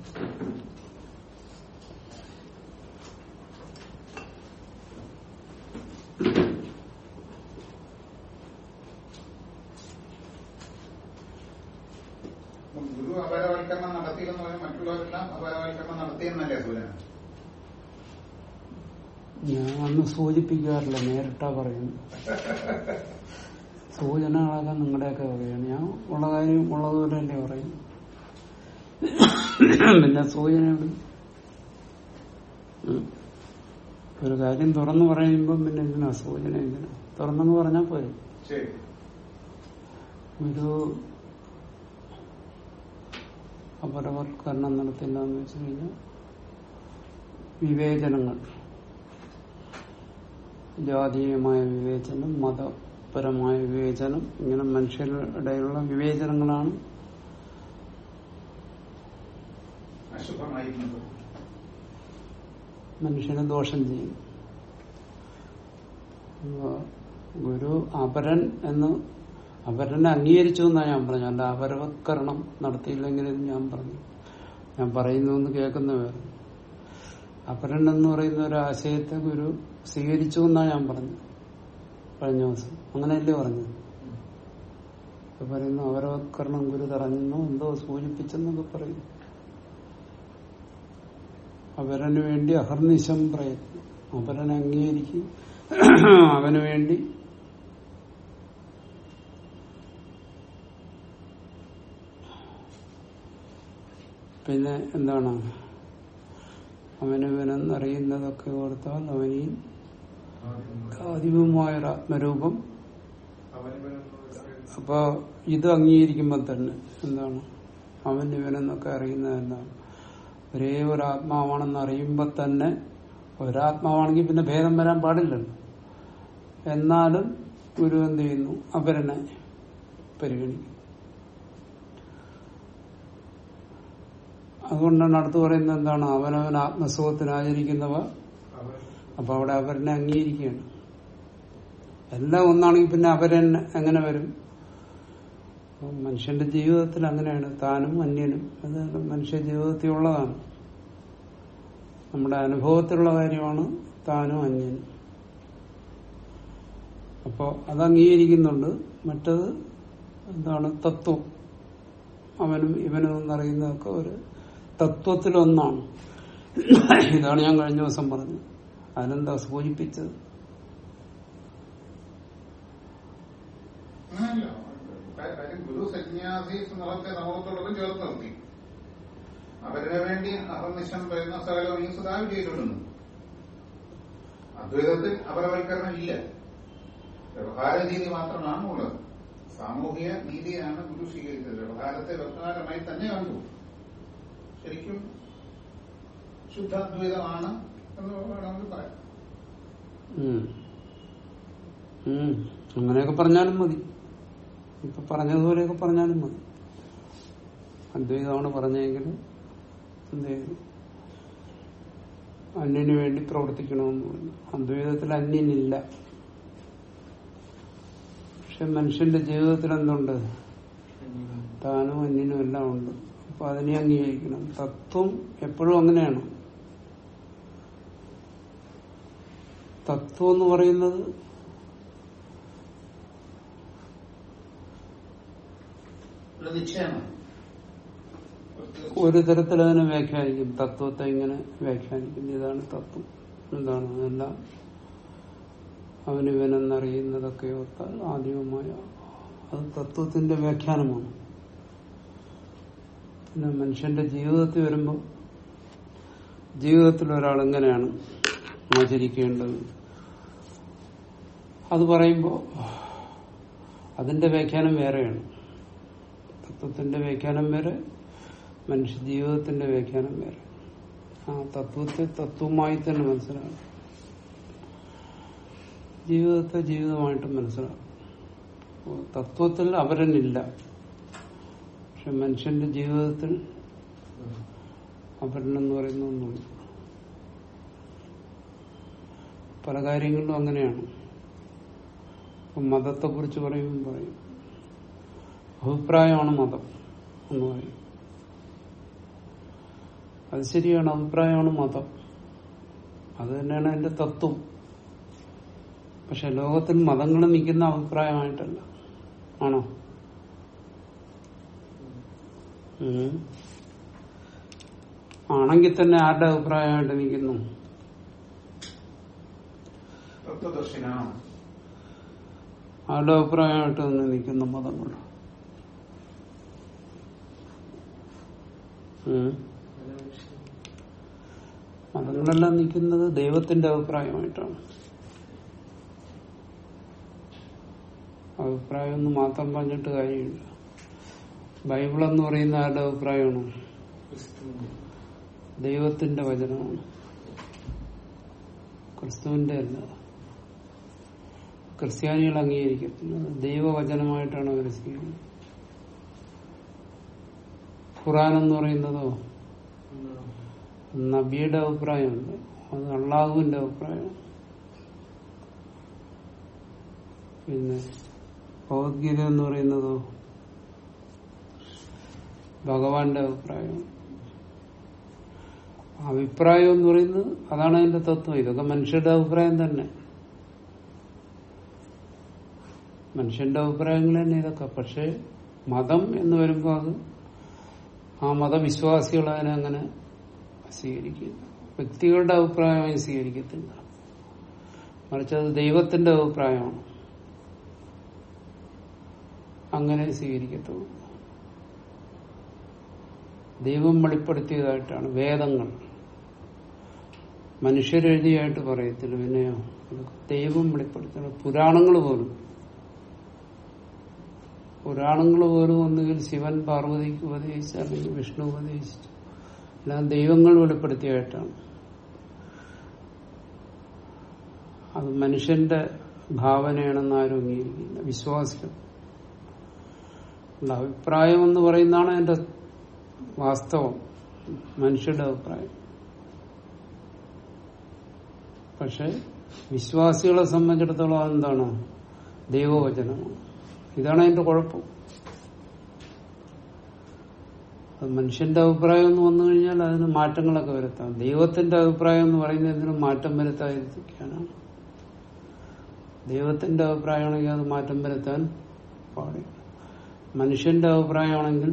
അപ്പം ഗുരു അപരവൽക്കരണം നടത്തിയെന്ന് പറഞ്ഞാൽ മറ്റുള്ളവരെല്ലാം അപരവൽക്കരണം നടത്തിയെന്നല്ലേ സൂചന ഞാൻ അന്ന് സൂചിപ്പിക്കാറില്ല നേരിട്ടാ പറയുന്നു സൂചനകളൊക്കെ നിങ്ങളുടെയൊക്കെ പറയാണ് ഞാൻ ഉള്ള കാര്യം ഉള്ളതുപോലെ തന്നെ പറയും പിന്നെ സൂചനയോട് ഉം. ഒരു കാര്യം തുറന്നു പറയുമ്പം പിന്നെ എന്തിനാ സൂചന എന്തിനാ തുറന്നെന്ന് പറഞ്ഞാൽ പോരെ ശരി ഒരു അപരവൽക്കരണം നടത്തില്ല എന്ന് വെച്ച് കഴിഞ്ഞാൽ വിവേചനങ്ങൾ ജാതീയമായ വിവേചനം മതപരമായ വിവേചനം ഇങ്ങനെ മനുഷ്യരുടെ ഇടയിലുള്ള വിവേചനങ്ങളാണ് അശുഭമായിരുന്നത് മനുഷ്യനെ ദോഷം ചെയ്യും അപ്പോ ഗുരു അപരൻ എന്ന് അപരനെ അംഗീകരിച്ചു എന്നാണ് ഞാൻ പറഞ്ഞു അല്ല അപരവത്കരണം നടത്തിയില്ലെങ്കിൽ എന്ന് ഞാൻ പറഞ്ഞു ഞാൻ പറയുന്നു എന്ന് കേൾക്കുന്നവർ അപരൻ എന്ന് പറയുന്ന ഒരു ആശയത്തെ ഗുരു സ്വീകരിച്ചു എന്നാണ് ഞാൻ പറഞ്ഞത് കഴിഞ്ഞ ദിവസം അങ്ങനെയല്ലേ പറഞ്ഞത് ഇപ്പൊ പറയുന്നു അപരവത്കരണം ഗുരു തടഞ്ഞെന്നോ എന്തോ സൂചിപ്പിച്ചെന്നൊക്കെ പറയുന്നു അവരന് വേണ്ടി അഹർനിശം പ്രയത്നം അവരനെ അംഗീകരിക്കും അവന് വേണ്ടി പിന്നെ എന്താണ് അവനവനെന്നറിയുന്നതൊക്കെ ഓർത്താൽ അവനീ ആദിമമായൊരു ആത്മരൂപം അപ്പൊ ഇത് അംഗീകരിക്കുമ്പോൾ തന്നെ എന്താണ് അവൻ ഇവനെന്നൊക്കെ അറിയുന്നത് എന്താണ് ഒരേ ഒരു ആത്മാവാണെന്ന് അറിയുമ്പോൾ തന്നെ ഒരാത്മാവാണെങ്കിൽ പിന്നെ ഭേദം വരാൻ പാടില്ലല്ലോ എന്നാലും ഗുരു എന്ത് ചെയ്യുന്നു അപരനെ പരിഗണിക്കും അതുകൊണ്ടാണ് അടുത്ത് പറയുന്നത് എന്താണ് അവനവൻ ആത്മസുഖത്തിന് ആചരിക്കുന്നവ അപ്പൊ അവിടെ അവരനെ അംഗീകരിക്കുകയാണ് എല്ലാം ഒന്നാണെങ്കിൽ പിന്നെ അവരൻ എങ്ങനെ വരും അപ്പം മനുഷ്യന്റെ ജീവിതത്തിൽ അങ്ങനെയാണ് താനും അന്യനും അത് മനുഷ്യ ജീവിതത്തിൽ ഉള്ളതാണ് നമ്മുടെ അനുഭവത്തിലുള്ള കാര്യമാണ് താനും അന്യനും അപ്പോ അത് അംഗീകരിക്കുന്നുണ്ട് മറ്റത് എന്താണ് തത്വം അവനും ഇവനും എന്നറിയുന്നതൊക്കെ ഒരു തത്വത്തിലൊന്നാണ് ഇതാണ് ഞാൻ കഴിഞ്ഞ ദിവസം പറഞ്ഞത് അതിനെന്താ സൂചിപ്പിച്ചത് അങ്ങനെയല്ല കാര്യം ഗുരു സന്യാസി സമൂഹത്തെ സമൂഹത്തോടൊപ്പം ചേർത്ത് നിർത്തി അവരുടെ വേണ്ടി അഹർനിശം പറയുന്ന സകലം ഈ സുധാവ് ചെയ്തിടുന്നു അദ്വൈതത്തിൽ അപരവൽക്കരണം ഇല്ല വ്യവഹാര രീതി മാത്രമാണ് ഉള്ളത് സാമൂഹിക നീതിയാണ് ഗുരു സ്വീകരിച്ചത് വ്യവഹാരത്തെ വ്യവഹാരമായി തന്നെ കണ്ടു ശരിക്കും ശുദ്ധാദ്വൈതമാണ് എന്ന് വേണമെങ്കിൽ പറയാം ഉം. ഉം. അങ്ങനെയൊക്കെ പറഞ്ഞാലും മതി ഇപ്പൊ പറഞ്ഞതുപോലെയൊക്കെ പറഞ്ഞാലും മതി അദ്വൈതമാണ് പറഞ്ഞെങ്കിൽ എന്ത് ചെയ്തു അന്യന് വേണ്ടി പ്രവർത്തിക്കണമെന്ന് പറഞ്ഞു അദ്വൈതത്തിൽ അന്യനില്ല പക്ഷെ മനുഷ്യന്റെ ജീവിതത്തിൽ എന്തുണ്ട് താനും അന്യനും എല്ലാം ഉണ്ട് അപ്പൊ അതിനെ അംഗീകരിക്കണം തത്വം എപ്പോഴും അങ്ങനെയാണ് തത്വം എന്ന് പറയുന്നത് ഒരു നിശ്ചയമാണ് ഒരു തരത്തിൽ അതിനെ വ്യാഖ്യാനിക്കും തത്വത്തെ ഇങ്ങനെ വ്യാഖ്യാനിക്കും ഇതാണ് തത്വം എന്താണ് അതെല്ലാം അവനിവനെന്നറിയുന്നതൊക്കെ ഓർത്താൽ ആദ്യവുമായ അത് തത്വത്തിന്റെ വ്യാഖ്യാനമാണ് പിന്നെ മനുഷ്യന്റെ ജീവിതത്തിൽ വരുമ്പോൾ ജീവിതത്തിൽ ഒരാൾ എങ്ങനെയാണ് ആചരിക്കേണ്ടത് അത് പറയുമ്പോൾ അതിന്റെ വ്യാഖ്യാനം വേറെയാണ് തത്വത്തിന്റെ വ്യാഖ്യാനം വേറെ മനുഷ്യ ജീവിതത്തിന്റെ വ്യാഖ്യാനം വേറെ ആ തത്വത്തെ തത്വമായി തന്നെ മനസ്സിലാകും ജീവിതത്തെ ജീവിതമായിട്ട് മനസ്സിലാകും അപ്പോ തത്വത്തിൽ അവരനില്ല പക്ഷെ മനുഷ്യന്റെ ജീവിതത്തിൽ അപരനെന്ന് പറയുന്ന ഒന്നുണ്ട് പല കാര്യങ്ങളിലും അങ്ങനെയാണ് ഇപ്പം മതത്തെ കുറിച്ച് പറയുമ്പോൾ പറയും അഭിപ്രായമാണ് മതം എന്ന് പറയും അത് ശരിയാണ് അഭിപ്രായമാണ് മതം അത് തന്നെയാണ് അതിന്റെ തത്വം പക്ഷെ ലോകത്തിൽ മതങ്ങൾ നിൽക്കുന്ന അഭിപ്രായമായിട്ടല്ല ആണോ ഉം. ആണെങ്കിൽ തന്നെ ആരുടെ അഭിപ്രായമായിട്ട് നിൽക്കുന്നു തത്വദർശനാണ് ആരുടെ അഭിപ്രായമായിട്ട് തന്നെ നിൽക്കുന്ന മതങ്ങൾ ഉം. മതങ്ങളെല്ലാം നിൽക്കുന്നത് ദൈവത്തിന്റെ അഭിപ്രായമായിട്ടാണ് അഭിപ്രായം ഒന്ന് മാത്രം പറഞ്ഞിട്ട് കാര്യമില്ല ബൈബിൾ എന്ന് പറയുന്ന ആരുടെ അഭിപ്രായമാണ് ദൈവത്തിന്റെ വചനമാണ് ക്രിസ്തുവിന്റെ അല്ല ക്രിസ്ത്യാനികൾ അംഗീകരിക്കത്തില്ല അത് ദൈവവചനമായിട്ടാണ് അവർ സ്വീകരിക്കുന്നത് ഖുറാൻ എന്ന് പറയുന്നതോ നബിയുടെ അഭിപ്രായമുണ്ട് അത് അള്ളാഹുവിന്റെ അഭിപ്രായം പിന്നെ ഭഗവത്ഗീത എന്ന് പറയുന്നതോ ഭഗവാന്റെ അഭിപ്രായം അഭിപ്രായം എന്ന് പറയുന്നത് അതാണ് അതിന്റെ തത്വം ഇതൊക്കെ മനുഷ്യരുടെ അഭിപ്രായം തന്നെ മനുഷ്യന്റെ അഭിപ്രായങ്ങൾ തന്നെ ഇതൊക്കെ പക്ഷെ മതം എന്ന് വരുമ്പോൾ അത് ആ മതവിശ്വാസികൾ അതിനെ അങ്ങനെ സ്വീകരിക്കില്ല വ്യക്തികളുടെ അഭിപ്രായമായി സ്വീകരിക്കത്തില്ല മറിച്ച് അത് ദൈവത്തിന്റെ അഭിപ്രായമാണ് അങ്ങനെ സ്വീകരിക്കത്തുള്ളൂ ദൈവം വെളിപ്പെടുത്തിയതായിട്ടാണ് വേദങ്ങൾ മനുഷ്യരെഴുതിയായിട്ട് പറയത്തില്ല പിന്നെയോ അതൊക്കെ ദൈവം വെളിപ്പെടുത്തിയ പുരാണങ്ങൾ പോലും പുരാണങ്ങൾ പോലും ഒന്നുകിൽ ശിവൻ പാർവതിക്ക് ഉപദേശിച്ചു അല്ലെങ്കിൽ വിഷ്ണു ഉപദേശിച്ചു എല്ലാം ദൈവങ്ങൾ വെളിപ്പെടുത്തിയായിട്ടാണ് അത് മനുഷ്യന്റെ ഭാവനയാണെന്ന് ആരും അംഗീകരിക്കില്ല വിശ്വാസികൾ ഉള്ള അഭിപ്രായം എന്ന് പറയുന്നതാണ് എന്റെ വാസ്തവം മനുഷ്യരുടെ അഭിപ്രായം പക്ഷെ വിശ്വാസികളെ സംബന്ധിച്ചിടത്തോളം അതെന്താണ് ദൈവവചനമാണ് ഇതാണ് അതിന്റെ കുഴപ്പം അത് മനുഷ്യന്റെ അഭിപ്രായം എന്ന് വന്നു കഴിഞ്ഞാൽ അതിന് മാറ്റങ്ങളൊക്കെ വരുത്താം ദൈവത്തിന്റെ അഭിപ്രായം എന്ന് പറയുന്നതിന് മാറ്റം വരുത്താതിരിക്കാനാണ് ദൈവത്തിന്റെ അഭിപ്രായമാണെങ്കിൽ അത് മാറ്റം വരുത്താൻ പാടില്ല മനുഷ്യന്റെ അഭിപ്രായമാണെങ്കിൽ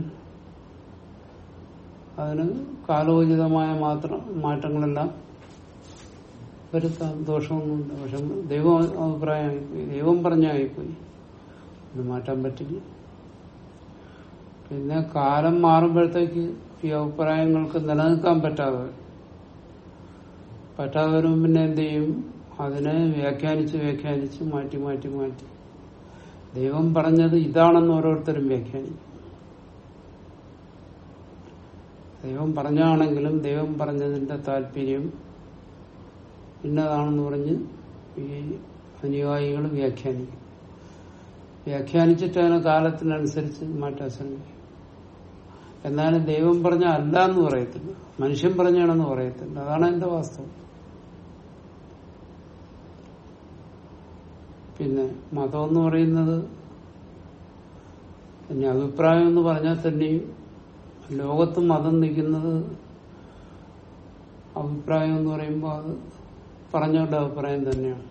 അതിന് കാലോചിതമായ മാത്രം മാറ്റങ്ങളെല്ലാം വരുത്താൻ ദോഷമൊന്നുമില്ല പക്ഷെ ദൈവം അഭിപ്രായമായിപ്പോയി ദൈവം പറഞ്ഞായിപ്പോയി ഇത് മാറ്റാൻ പറ്റില്ല പിന്നെ കാലം മാറുമ്പോഴത്തേക്ക് ഈ അഭിപ്രായങ്ങൾക്ക് നിലനിൽക്കാൻ പറ്റാതെ വരും. പറ്റാതെ വരുമ്പോൾ പിന്നെ എന്ത് ചെയ്യും അതിനെ വ്യാഖ്യാനിച്ച് വ്യാഖ്യാനിച്ച് മാറ്റി മാറ്റി മാറ്റി ദൈവം പറഞ്ഞത് ഇതാണെന്ന് ഓരോരുത്തരും വ്യാഖ്യാനിക്കും ദൈവം പറഞ്ഞാണെങ്കിലും ദൈവം പറഞ്ഞതിന്റെ താല്പര്യം ഇന്നതാണെന്ന് പറഞ്ഞ് ഈ അനുയായികൾ വ്യാഖ്യാനിക്കും വ്യാഖ്യാനിച്ചിട്ട് അതിനെ കാലത്തിനനുസരിച്ച് മാറ്റാൻ ശ്രമിക്കും എന്നാലും ദൈവം പറഞ്ഞ അല്ല എന്ന് പറയത്തില്ല മനുഷ്യൻ പറഞ്ഞാണെന്ന് പറയത്തില്ല അതാണ് എന്റെ വാസ്തവം പിന്നെ മതം എന്ന് പറയുന്നത് പിന്നെ അഭിപ്രായം എന്ന് പറഞ്ഞാൽ തന്നെയും ലോകത്ത് മതം നിൽക്കുന്നത് അഭിപ്രായം എന്ന് പറയുമ്പോൾ അത് പറഞ്ഞവരുടെ അഭിപ്രായം തന്നെയാണ്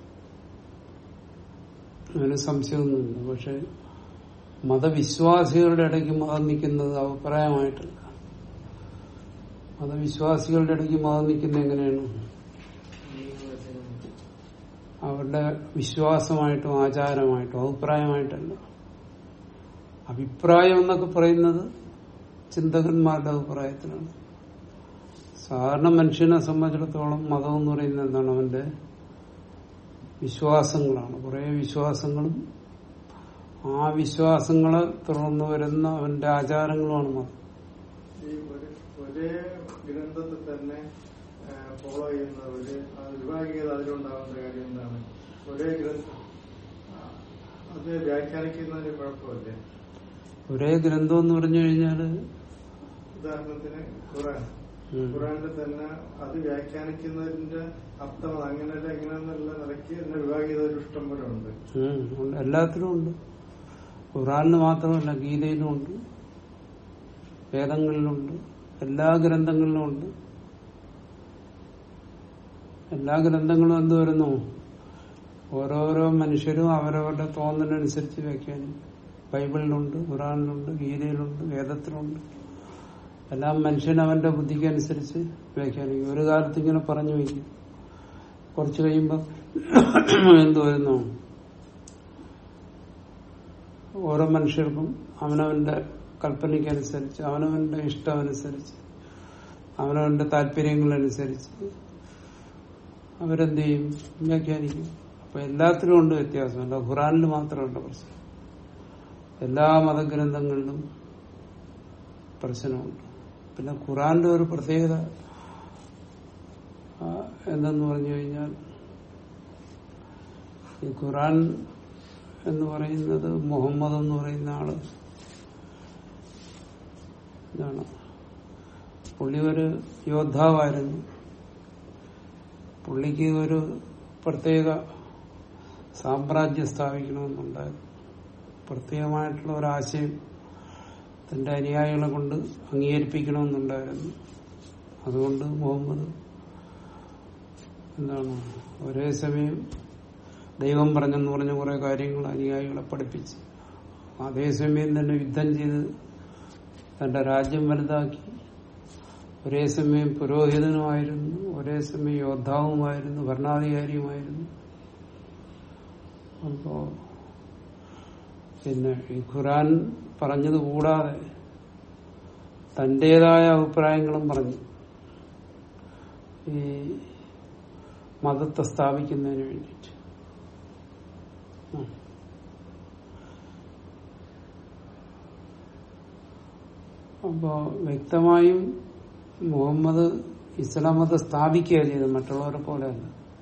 അതിന് സംശയമൊന്നുമില്ല പക്ഷെ മതവിശ്വാസികളുടെ ഇടയ്ക്ക് മതം നിൽക്കുന്നത് അഭിപ്രായമായിട്ടല്ല മതവിശ്വാസികളുടെ ഇടയ്ക്ക് മതം നിൽക്കുന്നത് എങ്ങനെയാണ് അവരുടെ വിശ്വാസമായിട്ടും ആചാരമായിട്ടും അഭിപ്രായമായിട്ടല്ല അഭിപ്രായം എന്നൊക്കെ പറയുന്നത് ചിന്തകന്മാരുടെ അഭിപ്രായത്തിലാണ് സാധാരണ മനുഷ്യനെ സംബന്ധിച്ചിടത്തോളം മതം എന്ന് പറയുന്നത് എന്താണ് അവന്റെ വിശ്വാസങ്ങളാണ് കുറെ വിശ്വാസങ്ങളും ആ വിശ്വാസങ്ങളെ തുടർന്ന് വരുന്ന അവന്റെ ആചാരങ്ങളുമാണ് മതം ഈ ഒരു- ഒരേ ഗ്രന്ഥത്തിൽ തന്നെ ഫോളോ ചെയ്യുന്നവര് ആ വിഭാഗീയത അതിലുണ്ടാവേണ്ട കാര്യം എന്താണ് ഒരേ ഗ്രന്ഥം ആ, അത് വ്യാഖ്യാനിക്കുന്നതിന് കുഴപ്പമില്ലേ ഒരേ ഗ്രന്ഥം എന്ന് പറഞ്ഞു കഴിഞ്ഞാല് ഉദാഹരണത്തിന് ഖുറാൻ ഉം, ഖുറാനിൽ തന്നെ അത് വ്യാഖ്യാനിക്കുന്നതിന്റെ അർത്ഥം അങ്ങനെയല്ല ഇങ്ങനെയെന്നുള്ള നിലയ്ക്ക് തന്നെ വിഭാഗീയത ഒരു ഇഷ്ടം പോലെ ഉണ്ട് ഉം, ഉണ്ട്. എല്ലാത്തിലും ഉണ്ട് ഖുറാനിന് മാത്രമല്ല ഗീതയിലും ഉണ്ട് വേദങ്ങളിലുണ്ട് എല്ലാ ഗ്രന്ഥങ്ങളിലും ഉണ്ട് എല്ലാ ഗ്രന്ഥങ്ങളും എന്ത് വരുന്നു ഓരോരോ മനുഷ്യരും അവരവരുടെ തോന്നലനുസരിച്ച് വ്യാഖ്യാനിക്കും ബൈബിളിലുണ്ട് ഖുറാനിലുണ്ട് ഗീതയിലുണ്ട് വേദത്തിലുണ്ട് എല്ലാം മനുഷ്യൻ അവന്റെ ബുദ്ധിക്ക് അനുസരിച്ച് വ്യാഖ്യാനിക്കും ഒരു കാലത്ത് ഇങ്ങനെ പറഞ്ഞു വയ്ക്കും കുറച്ച് കഴിയുമ്പോൾ എന്ത് വരുന്നു ഓരോ മനുഷ്യർക്കും അവനവന്റെ കൽപ്പനയ്ക്കനുസരിച്ച് അവനവന്റെ ഇഷ്ടമനുസരിച്ച് അവനവന്റെ താല്പര്യങ്ങളനുസരിച്ച് അവരെന്ത് ചെയ്യും വ്യാഖ്യാനിക്കും അപ്പൊ എല്ലാത്തിലും ഉണ്ട് വ്യത്യാസം അല്ല ഖുറാനിൽ മാത്രമല്ല പ്രശ്നം എല്ലാ മതഗ്രന്ഥങ്ങളിലും പ്രശ്നമുണ്ട് പിന്നെ ഖുറാന്റെ ഒരു പ്രത്യേകത ആ, എന്തെന്ന് പറഞ്ഞു കഴിഞ്ഞാൽ ഈ ഖുറാൻ എന്ന് പറയുന്നത് മുഹമ്മദ് എന്ന് പറയുന്ന ആള് ഇതാണ് പുള്ളി ഒരു യോദ്ധാവായിരുന്നു പുള്ളിക്ക് ഒരു പ്രത്യേക സാമ്രാജ്യം സ്ഥാപിക്കണമെന്നുണ്ടായിരുന്നു പ്രത്യേകമായിട്ടുള്ള ഒരാശയം തന്റെ അനുയായികളെ കൊണ്ട് അംഗീകരിപ്പിക്കണമെന്നുണ്ടായിരുന്നു അതുകൊണ്ട് മുഹമ്മദ് എന്താണ് ഒരേ സമയം ദൈവം പറഞ്ഞെന്ന് പറഞ്ഞ കുറെ കാര്യങ്ങൾ അനുയായികളെ പഠിപ്പിച്ച് അതേസമയം തന്നെ യുദ്ധം ചെയ്ത് തന്റെ രാജ്യം വലുതാക്കി ഒരേ സമയം പുരോഹിതനുമായിരുന്നു ഒരേ സമയം യോദ്ധാവുമായിരുന്നു ഭരണാധികാരിയുമായിരുന്നു അപ്പോ പിന്നെ ഈ ഖുറാൻ പറഞ്ഞത് കൂടാതെ തന്റേതായ അഭിപ്രായങ്ങളും പറഞ്ഞു ഈ മതത്തെ സ്ഥാപിക്കുന്നതിന് വേണ്ടിയിട്ട് ഉം. അപ്പോ വ്യക്തമായും മുഹമ്മദ് ഇസ്ലാം മതം സ്ഥാപിക്കുക ചെയ്തത് മറ്റുള്ളവരെ പോലെയല്ല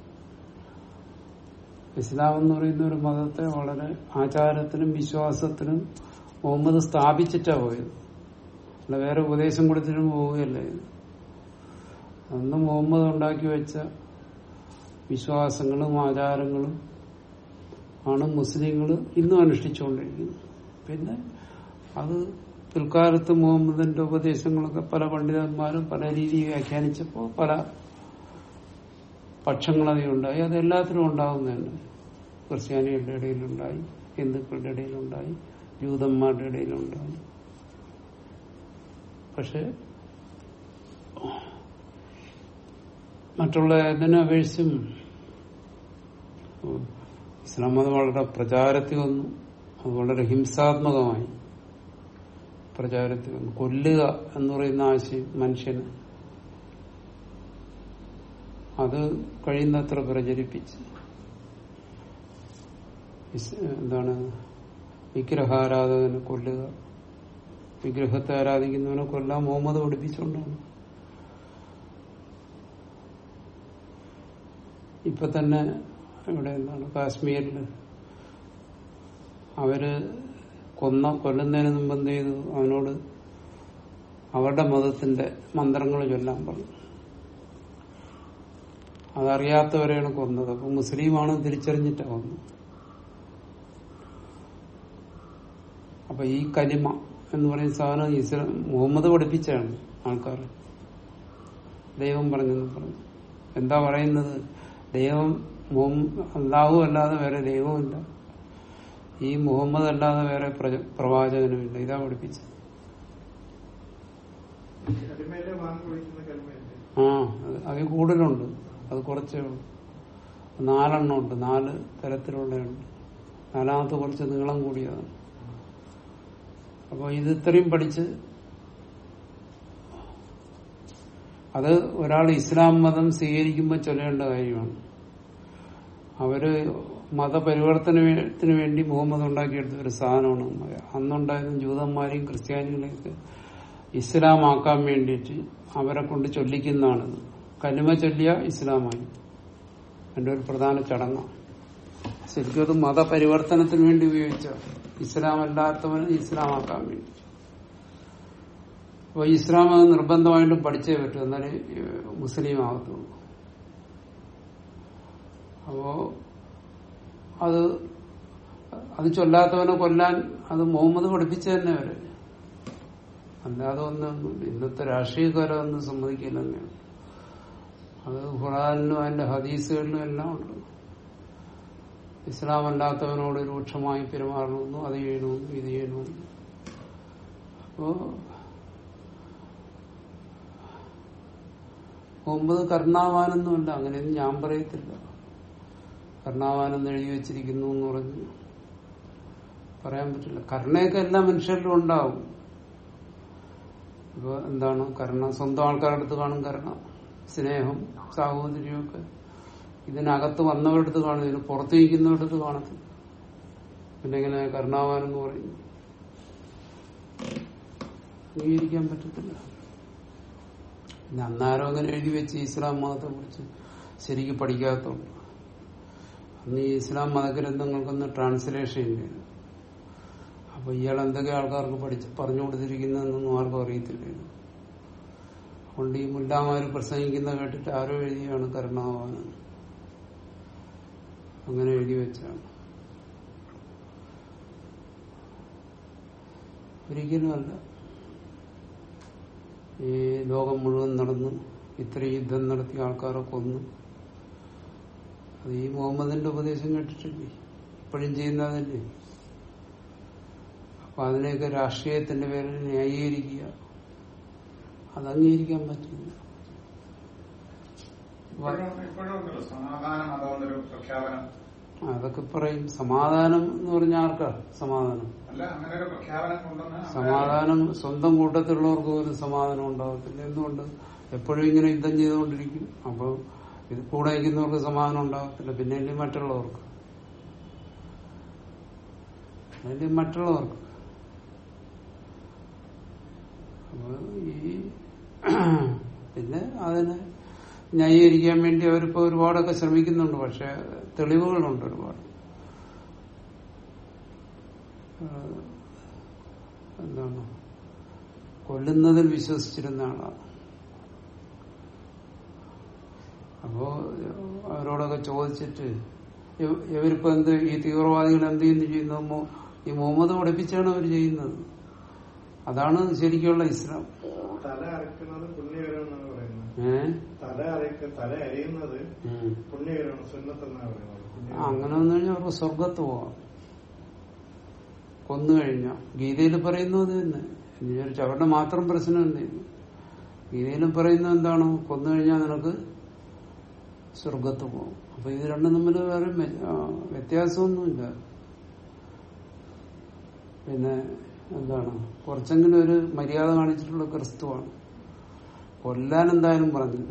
ഇസ്ലാം എന്ന് പറയുന്ന ഒരു മതത്തെ വളരെ ആചാരത്തിനും വിശ്വാസത്തിനും മുഹമ്മദ് സ്ഥാപിച്ചിട്ടാ പോയത് അല്ല വേറെ ഉപദേശം കൊടുത്തിട്ടും പോവുകയല്ല ഇത് അന്ന് മുഹമ്മദ് ഉണ്ടാക്കി വെച്ച വിശ്വാസങ്ങളും ആചാരങ്ങളും ആണ് മുസ്ലിങ്ങൾ ഇന്നും അനുഷ്ഠിച്ചുകൊണ്ടിരിക്കുന്നത് പിന്നെ അത് പിൽക്കാലത്ത് മുഹമ്മദിന്റെ ഉപദേശങ്ങളൊക്കെ പല പണ്ഡിതന്മാരും പല രീതിയിൽ വ്യാഖ്യാനിച്ചപ്പോൾ പല പക്ഷങ്ങളധികം ഉണ്ടായി അത് എല്ലാത്തിനും ഉണ്ടാകുന്നതന്നെ ക്രിസ്ത്യാനികളുടെ ഇടയിലുണ്ടായി ഹിന്ദുക്കളുടെ ഇടയിലുണ്ടായി ജൂതന്മാരുടെ ഇടയിലുണ്ടായി പക്ഷെ മറ്റുള്ള ഇതിനെ അപേക്ഷിച്ചും ഉം, ഇസ്ലാം മതം വളരെ പ്രചാരത്തിൽ വന്നു അത് വളരെ ഹിംസാത്മകമായി പ്രചാരത്തിൽ വന്നു കൊല്ലുക എന്ന് പറയുന്ന ആശയം മനുഷ്യന് അത് കഴിയുന്നത്ര പ്രചരിപ്പിച്ച് ഇസ്- എന്താണ് വിഗ്രഹാരാധകനെ കൊല്ലുക വിഗ്രഹത്തെ ആരാധിക്കുന്നവനെ കൊല്ലാൻ മുഹമ്മദ് പഠിപ്പിച്ചുകൊണ്ടാണ് ഇപ്പൊ തന്നെ ഇവിടെ എന്താണ് കാശ്മീരിൽ അവര് കൊന്ന കൊല്ലുന്നതിന് മുമ്പ് എന്ത് ചെയ്തു അവനോട് അവരുടെ മതത്തിന്റെ മന്ത്രങ്ങൾ ചൊല്ലാൻ പറഞ്ഞു അതറിയാത്തവരെയാണ് കൊന്നത് അപ്പൊ മുസ്ലിമാണ് തിരിച്ചറിഞ്ഞിട്ടാ കൊന്നത് അപ്പൊ ഈ കലിമ എന്ന് പറയുന്ന സാധനം ഇസ്ലാം മുഹമ്മദ് പഠിപ്പിച്ചാണ് ആൾക്കാർ ദൈവം പറഞ്ഞെന്ന് പറഞ്ഞു എന്താ പറയുന്നത് ദൈവം മുഹമ്മ- അല്ലാഹു അല്ലാതെ വേറെ ദൈവമില്ല ഈ മുഹമ്മദ് അല്ലാതെ വേറെ പ്രജ- പ്രവാചകനുമില്ല ഇതാ പഠിപ്പിച്ചത് കലിമയിലെ വാങ്ങി വിളിക്കുന്ന കലിമയല്ലേ ആ അത് അതിൽ കൂടുതലുണ്ട് അത് കുറച്ചേ ഉള്ളൂ നാലെണ്ണം ഉണ്ട് നാല് തരത്തിലുള്ളതുണ്ട് നാലാമത്തെ കുറച്ച് നീളം കൂടിയതാണ് അപ്പോൾ ഇത് ഇത്രയും പഠിച്ച് അത് ഒരാൾ ഇസ്ലാം മതം സ്വീകരിക്കുമ്പോൾ ചൊല്ലേണ്ട കാര്യമാണ് അവര് മതപരിവർത്തനത്തിന് വേണ്ടി മുഹമ്മദ് ഉണ്ടാക്കിയെടുത്ത ഒരു സാധനമാണ് അന്നുണ്ടായിരുന്ന ജൂതന്മാരെയും ക്രിസ്ത്യാനികളെയൊക്കെ ഇസ്ലാമാക്കാൻ വേണ്ടിയിട്ട് അവരെ കൊണ്ട് ചൊല്ലിക്കുന്നതാണിത് കലിമ ചൊല്ലിയ ഇസ്ലാമായി എന്റെ ഒരു പ്രധാന ചടങ്ങാണ് ശരിക്കും അത് മതപരിവർത്തനത്തിന് വേണ്ടി ഉപയോഗിച്ച ഇസ്ലാം അല്ലാത്തവനെ ഇസ്ലാമാക്കാൻ വേണ്ടി അപ്പൊ ഇസ്ലാം അത് നിർബന്ധമായിട്ടും പഠിച്ചേ പറ്റൂ എന്നാലേ ഏഹ്, മുസ്ലിം ആകത്തുള്ളൂ അപ്പോ അത് അത് ചൊല്ലാത്തവനെ കൊല്ലാൻ അത് മുഹമ്മദ് പഠിപ്പിച്ചു തന്നെ അവര് അല്ലാതെ ഒന്നും ഇന്നത്തെ രാഷ്ട്രീയക്കാരൊന്നും സമ്മതിക്കില്ല തന്നെയാണ് അത് ഖുറാനിലും അതിന്റെ ഹദീസുകളിലും എല്ലാം ഉണ്ട് ഇസ്ലാം അല്ലാത്തവനോട് രൂക്ഷമായി പെരുമാറണമെന്നും അത് ചെയ്യണമെന്നും ഇത് ചെയ്യണമെന്നും അപ്പോ മുമ്പത് കർണാവാനൊന്നുമല്ല അങ്ങനെയൊന്നും ഞാൻ പറയത്തില്ല കർണാവാനെന്ന് എഴുതി വെച്ചിരിക്കുന്നു എന്ന് പറഞ്ഞു പറയാൻ പറ്റില്ല കരുണയൊക്കെ എല്ലാ മനുഷ്യരിലും ഉണ്ടാവും ഇപ്പൊ എന്താണ് കരുണ സ്വന്തം ആൾക്കാരുടെ അടുത്ത് കാണും കരുണ സ്നേഹം സാഹോദര്യമൊക്കെ ഇതിനകത്ത് വന്നവരുടെ അടുത്ത് കാണും ഇതിന് പുറത്ത് നിൽക്കുന്നവരുടെ അടുത്ത് കാണത്തില്ല പിന്നെ എങ്ങനെ കരുണാവാനെന്ന് പറയുന്നു അംഗീകരിക്കാൻ പറ്റത്തില്ല പിന്നെ അന്നാരും അങ്ങനെ എഴുതി വെച്ച് ഇസ്ലാം മതത്തെ കുറിച്ച് ശരിക്ക് പഠിക്കാത്തതുകൊണ്ട് അന്ന് ഈ ഇസ്ലാം മതഗ്രന്ഥങ്ങൾക്കൊന്ന് ട്രാൻസ്ലേഷൻ ഇല്ല അപ്പൊ ഇയാൾ എന്തൊക്കെ ആൾക്കാർക്ക് പഠിച്ച് പറഞ്ഞു കൊടുത്തിരിക്കുന്നതെന്നൊന്നും ആർക്കും അറിയത്തില്ലായിരുന്നു അതുകൊണ്ട് ഈ മുല്ലാമാര് പ്രസംഗിക്കുന്ന കേട്ടിട്ട് ആരോ എഴുതിയാണ് കരുണാവാനം അങ്ങനെ എഴുതി വെച്ചാണ് ഒരിക്കലുമല്ല ഈ ലോകം മുഴുവൻ നടന്നു ഇത്രയും യുദ്ധം നടത്തിയ ആൾക്കാരെ കൊന്നു അത് ഈ മുഹമ്മദിന്റെ ഉപദേശം കേട്ടിട്ടില്ലേ ഇപ്പോഴും ചെയ്യുന്നതല്ലേ അപ്പൊ അതിനെയൊക്കെ രാഷ്ട്രീയത്തിന്റെ പേരിൽ ന്യായീകരിക്കുക അത് അംഗീകരിക്കാൻ പറ്റില്ല ഇപ്പോഴും ഇപ്പോഴും ഉണ്ടല്ലോ സമാധാനം അതുകൊണ്ടൊരു പ്രഖ്യാപനം അതൊക്കെ പറയും സമാധാനം എന്ന് പറഞ്ഞാൽ ആർക്കാ സമാധാനം അല്ല അങ്ങനെ ഒരു പ്രഖ്യാപനം കൊണ്ടുവന്ന് അവിടെ സമാധാനം സ്വന്തം കൂട്ടത്തിലുള്ളവർക്ക് ഒരു സമാധാനം ഉണ്ടാകത്തില്ല എന്തുകൊണ്ട് എപ്പോഴും ഇങ്ങനെ യുദ്ധം ചെയ്തുകൊണ്ടിരിക്കും അപ്പോൾ ഇത് കൂടെ നിൽക്കുന്നവർക്ക് സമാധാനം ഉണ്ടാകത്തില്ല പിന്നെ അല്ലേ മറ്റുള്ളവർക്ക് അല്ലേ മറ്റുള്ളവർക്ക് അപ്പൊ ഈ പിന്നെ അതിനെ ന്യായീകരിക്കാൻ വേണ്ടി അവരിപ്പോ ഒരുപാടൊക്കെ ശ്രമിക്കുന്നുണ്ട് പക്ഷെ തെളിവുകളുണ്ട് ഒരുപാട് ഏഹ് എന്താണ് കൊല്ലുന്നതിൽ വിശ്വസിച്ചിരുന്ന ആളാണ് അപ്പോ അവരോടൊക്കെ ചോദിച്ചിട്ട് ഇവ- ഇവരിപ്പോ എന്ത് ഈ തീവ്രവാദികൾ എന്ത് ചെയ്യുന്നു ചെയ്യുന്നു മു- ഈ മുഹമ്മദ് പഠിപ്പിച്ചാണ് അവർ ചെയ്യുന്നത് അതാണ് ശരിക്കുള്ള ഇസ്ലാം തല അരക്കുന്നത് പുണ്യകരമെന്നാണ് പറയുന്നത് ഏഹ് തല അരക്ക തല അരിയുന്നത് പുണ്യകരമാണ് സുന്നത്തെന്നാണ് പറയുന്നത് ആ, പുണ്യകരം. അങ്ങനെ വന്നു കഴിഞ്ഞാൽ അവർക്ക് സ്വർഗത്ത് പോവാം കൊന്നു കഴിഞ്ഞാൽ ഗീതയിൽ പറയുന്നത് അത് തന്നെ എന്ന് വിചാരിച്ചു അവരുടെ മാത്രം പ്രശ്നം എന്തെയ്യുന്നു ഗീതയിലും പറയുന്നത് എന്താണ് കൊന്നു കഴിഞ്ഞാൽ നിനക്ക് സ്വർഗത്ത് പോകും അപ്പൊ ഇത് രണ്ടും തമ്മിൽ വേറെ മെ- ആ, വ്യത്യാസമൊന്നുമില്ല പിന്നെ എന്താണ് കുറച്ചെങ്കിലും ഒരു മര്യാദ കാണിച്ചിട്ടുള്ള ക്രിസ്തുവാണ് കൊല്ലാൻ എന്തായാലും പറഞ്ഞില്ല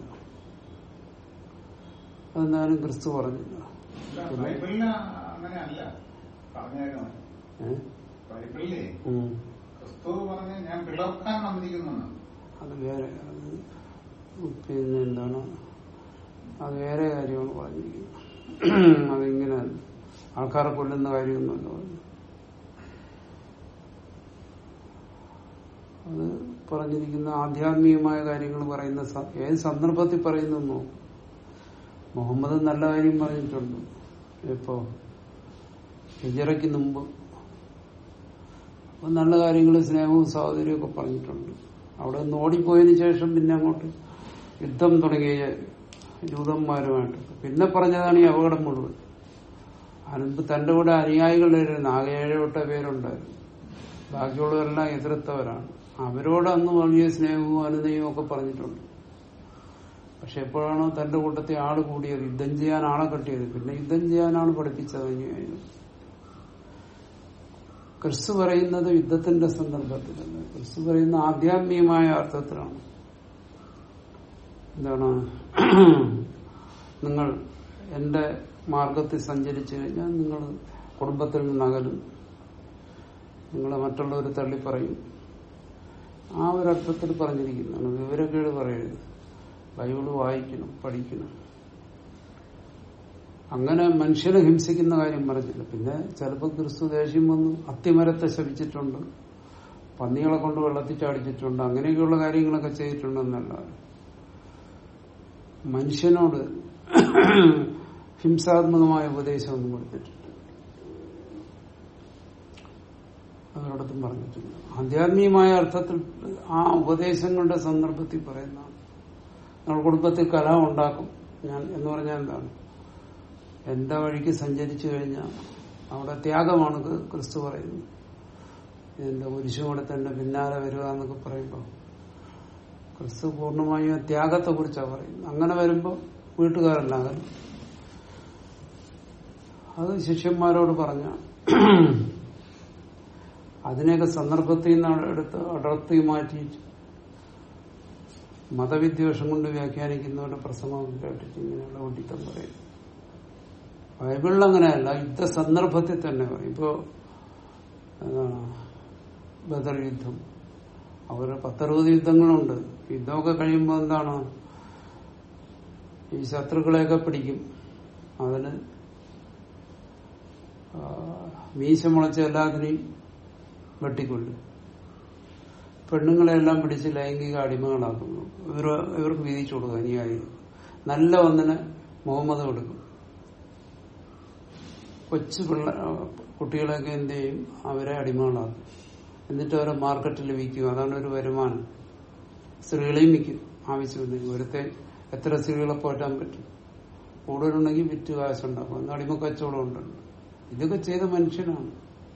അതെന്തായാലും ക്രിസ്തു പറഞ്ഞില്ല ഇല്ല, ബൈബിളില് അങ്ങനെ അല്ല പറഞ്ഞേക്കുന്നത് ഏഹ് ബൈബിളിലെ ഉം. ക്രിസ്തു പറഞ്ഞ് ഞാൻ പിളർക്കാൻ വന്നിരിക്കുന്നു അത് വേറെ അത് പിന്നെ എന്താണ് അത് വേറെ കാര്യമാണ് പറഞ്ഞിരിക്കുന്നത് അതിങ്ങനെ ആൾക്കാരെ കൊല്ലുന്ന കാര്യമൊന്നുമല്ല പറഞ്ഞു അത് പറഞ്ഞിരിക്കുന്ന ആധ്യാത്മികമായ കാര്യങ്ങൾ പറയുന്ന സ- ഏത് സന്ദർഭത്തിൽ പറയുന്നു മുഹമ്മദ് നല്ല കാര്യം പറഞ്ഞിട്ടുണ്ട് ഇപ്പോ ഹിജറയ്ക്ക് മുമ്പ് അപ്പൊ നല്ല കാര്യങ്ങൾ സ്നേഹവും സാഹോദര്യവും ഒക്കെ പറഞ്ഞിട്ടുണ്ട് അവിടെ നിന്ന് ഓടിപ്പോയതിനു ശേഷം പിന്നെ അങ്ങോട്ട് യുദ്ധം തുടങ്ങിയ ജൂതന്മാരുമായിട്ട് പിന്നെ പറഞ്ഞതാണ് ഈ അപകടം മുഴുവൻ അതിനുമ്പ് തന്റെ കൂടെ അനുയായികളുണ്ടായിരുന്നു ആകെ ഏഴോട്ട പേരുണ്ടായിരുന്നു ബാക്കിയുള്ളവരെല്ലാം എതിർത്തവരാണ് അവരോട് അന്ന് വലിയ സ്നേഹവും അനുനയവും ഒക്കെ പറഞ്ഞിട്ടുണ്ട് പക്ഷെ എപ്പോഴാണോ തന്റെ കൂട്ടത്തിൽ ആള് കൂടിയത് യുദ്ധം ചെയ്യാൻ ആളെ കെട്ടിയത് പിന്നെ യുദ്ധം ചെയ്യാനാണ് പഠിപ്പിച്ചത് അനുയായികൾ ക്രിസ്തു പറയുന്നത് യുദ്ധത്തിന്റെ സന്ദർഭത്തിലല്ല ക്രിസ്തു പറയുന്ന ആധ്യാത്മികമായ അർത്ഥത്തിലാണ് എന്താണ് നിങ്ങൾ എന്റെ മാർഗത്തിൽ സഞ്ചരിച്ചു കഴിഞ്ഞാൽ നിങ്ങൾ കുടുംബത്തിൽ നിന്ന് അകലും നിങ്ങളെ മറ്റുള്ളവർ തള്ളി പറയും ആ ഒരു അർത്ഥത്തിൽ പറഞ്ഞിരിക്കുന്നതാണ് വിവരക്കേട് പറയരുത് ബൈബിള് വായിക്കണം പഠിക്കണം അങ്ങനെ മനുഷ്യനെ ഹിംസിക്കുന്ന കാര്യം പറഞ്ഞില്ല പിന്നെ ചിലപ്പോൾ ക്രിസ്തു ദേഷ്യം വന്നു അത്തിമരത്തെ ശപിച്ചിട്ടുണ്ട് പന്നികളെ കൊണ്ട് വെള്ളത്തിൽ ചാടിച്ചിട്ടുണ്ട് അങ്ങനെയൊക്കെയുള്ള കാര്യങ്ങളൊക്കെ ചെയ്തിട്ടുണ്ടെന്നല്ല മനുഷ്യനോട് ഹിംസാത്മകമായ ഉപദേശമൊന്നും കൊടുത്തിട്ടുണ്ട് അവരോടത്തും പറഞ്ഞിട്ടുണ്ട് ആധ്യാത്മികമായ അർത്ഥത്തിൽ ആ ഉപദേശങ്ങളുടെ സന്ദർഭത്തിൽ പറയുന്നതാണ് നമ്മൾ കുടുംബത്തിൽ കലഹം ഉണ്ടാക്കും ഞാൻ എന്ന് പറഞ്ഞാൽ എന്താണ് എന്റെ വഴിക്ക് സഞ്ചരിച്ചു കഴിഞ്ഞാൽ അവിടെ ത്യാഗമാണ് ക്രി- ക്രിസ്തു പറയുന്നത് എന്റെ കുരിശുകൂടെ തന്നെ പിന്നാലെ വരിക എന്നൊക്കെ പറയുമ്പോൾ ക്രിസ്തു പൂർണ്ണമായും ആ ത്യാഗത്തെ കുറിച്ചാണ് പറയുന്നത് അങ്ങനെ വരുമ്പോൾ വീട്ടുകാരെല്ലാം അത് ശിഷ്യന്മാരോട് പറഞ്ഞ അതിനെയൊക്കെ സന്ദർഭത്തിൽ നിന്ന് എടുത്ത് അടർത്തി മാറ്റി മതവിദ്വേഷം കൊണ്ട് വ്യാഖ്യാനിക്കുന്നവരുടെ പ്രസംഗം കേട്ടിട്ട് ഇങ്ങനെയുള്ള ഒട്ടിത്തം പറയും ബൈബിളിൽ അങ്ങനെയല്ല യുദ്ധ സന്ദർഭത്തിൽ തന്നെ പറയും ഇപ്പോ എന്താണ് ബദർ യുദ്ധം അവര് പത്തറുപത് യുദ്ധങ്ങളുണ്ട് യുദ്ധമൊക്കെ കഴിയുമ്പോൾ എന്താണ് ഈ ശത്രുക്കളെയൊക്കെ പിടിക്കും അതിന് ആ, മീശ മുളച്ച എല്ലാത്തിനെയും വെട്ടിക്കൊല്ലും പെണ്ണുങ്ങളെല്ലാം പിടിച്ച് ലൈംഗിക അടിമകളാക്കുന്നു ഇവർ ഇവർക്ക് വീതിച്ചു കൊടുക്കുക അനുയായി നല്ല ഒന്നിന് മുഹമ്മദ് കൊടുക്കും കൊച്ചു പിള്ള കുട്ടികളെയൊക്കെ എന്ത് ചെയ്യും അവരെ അടിമകളാക്കും എന്നിട്ട് അവരെ മാർക്കറ്റിൽ വിൽക്കും അതാണ് ഒരു വരുമാനം സ്ത്രീകളെയും വിൽക്കും ആവശ്യമുണ്ടെങ്കിൽ ഒരുത്തെ എത്ര സ്ത്രീകളെ പോറ്റാൻ പറ്റും കൂടുതലുണ്ടെങ്കിൽ വിറ്റ് കാശുണ്ടാക്കും അന്ന് അടിമ കച്ചവടം ഉണ്ടല്ലോ ഇതൊക്കെ ചെയ്ത മനുഷ്യനാണ്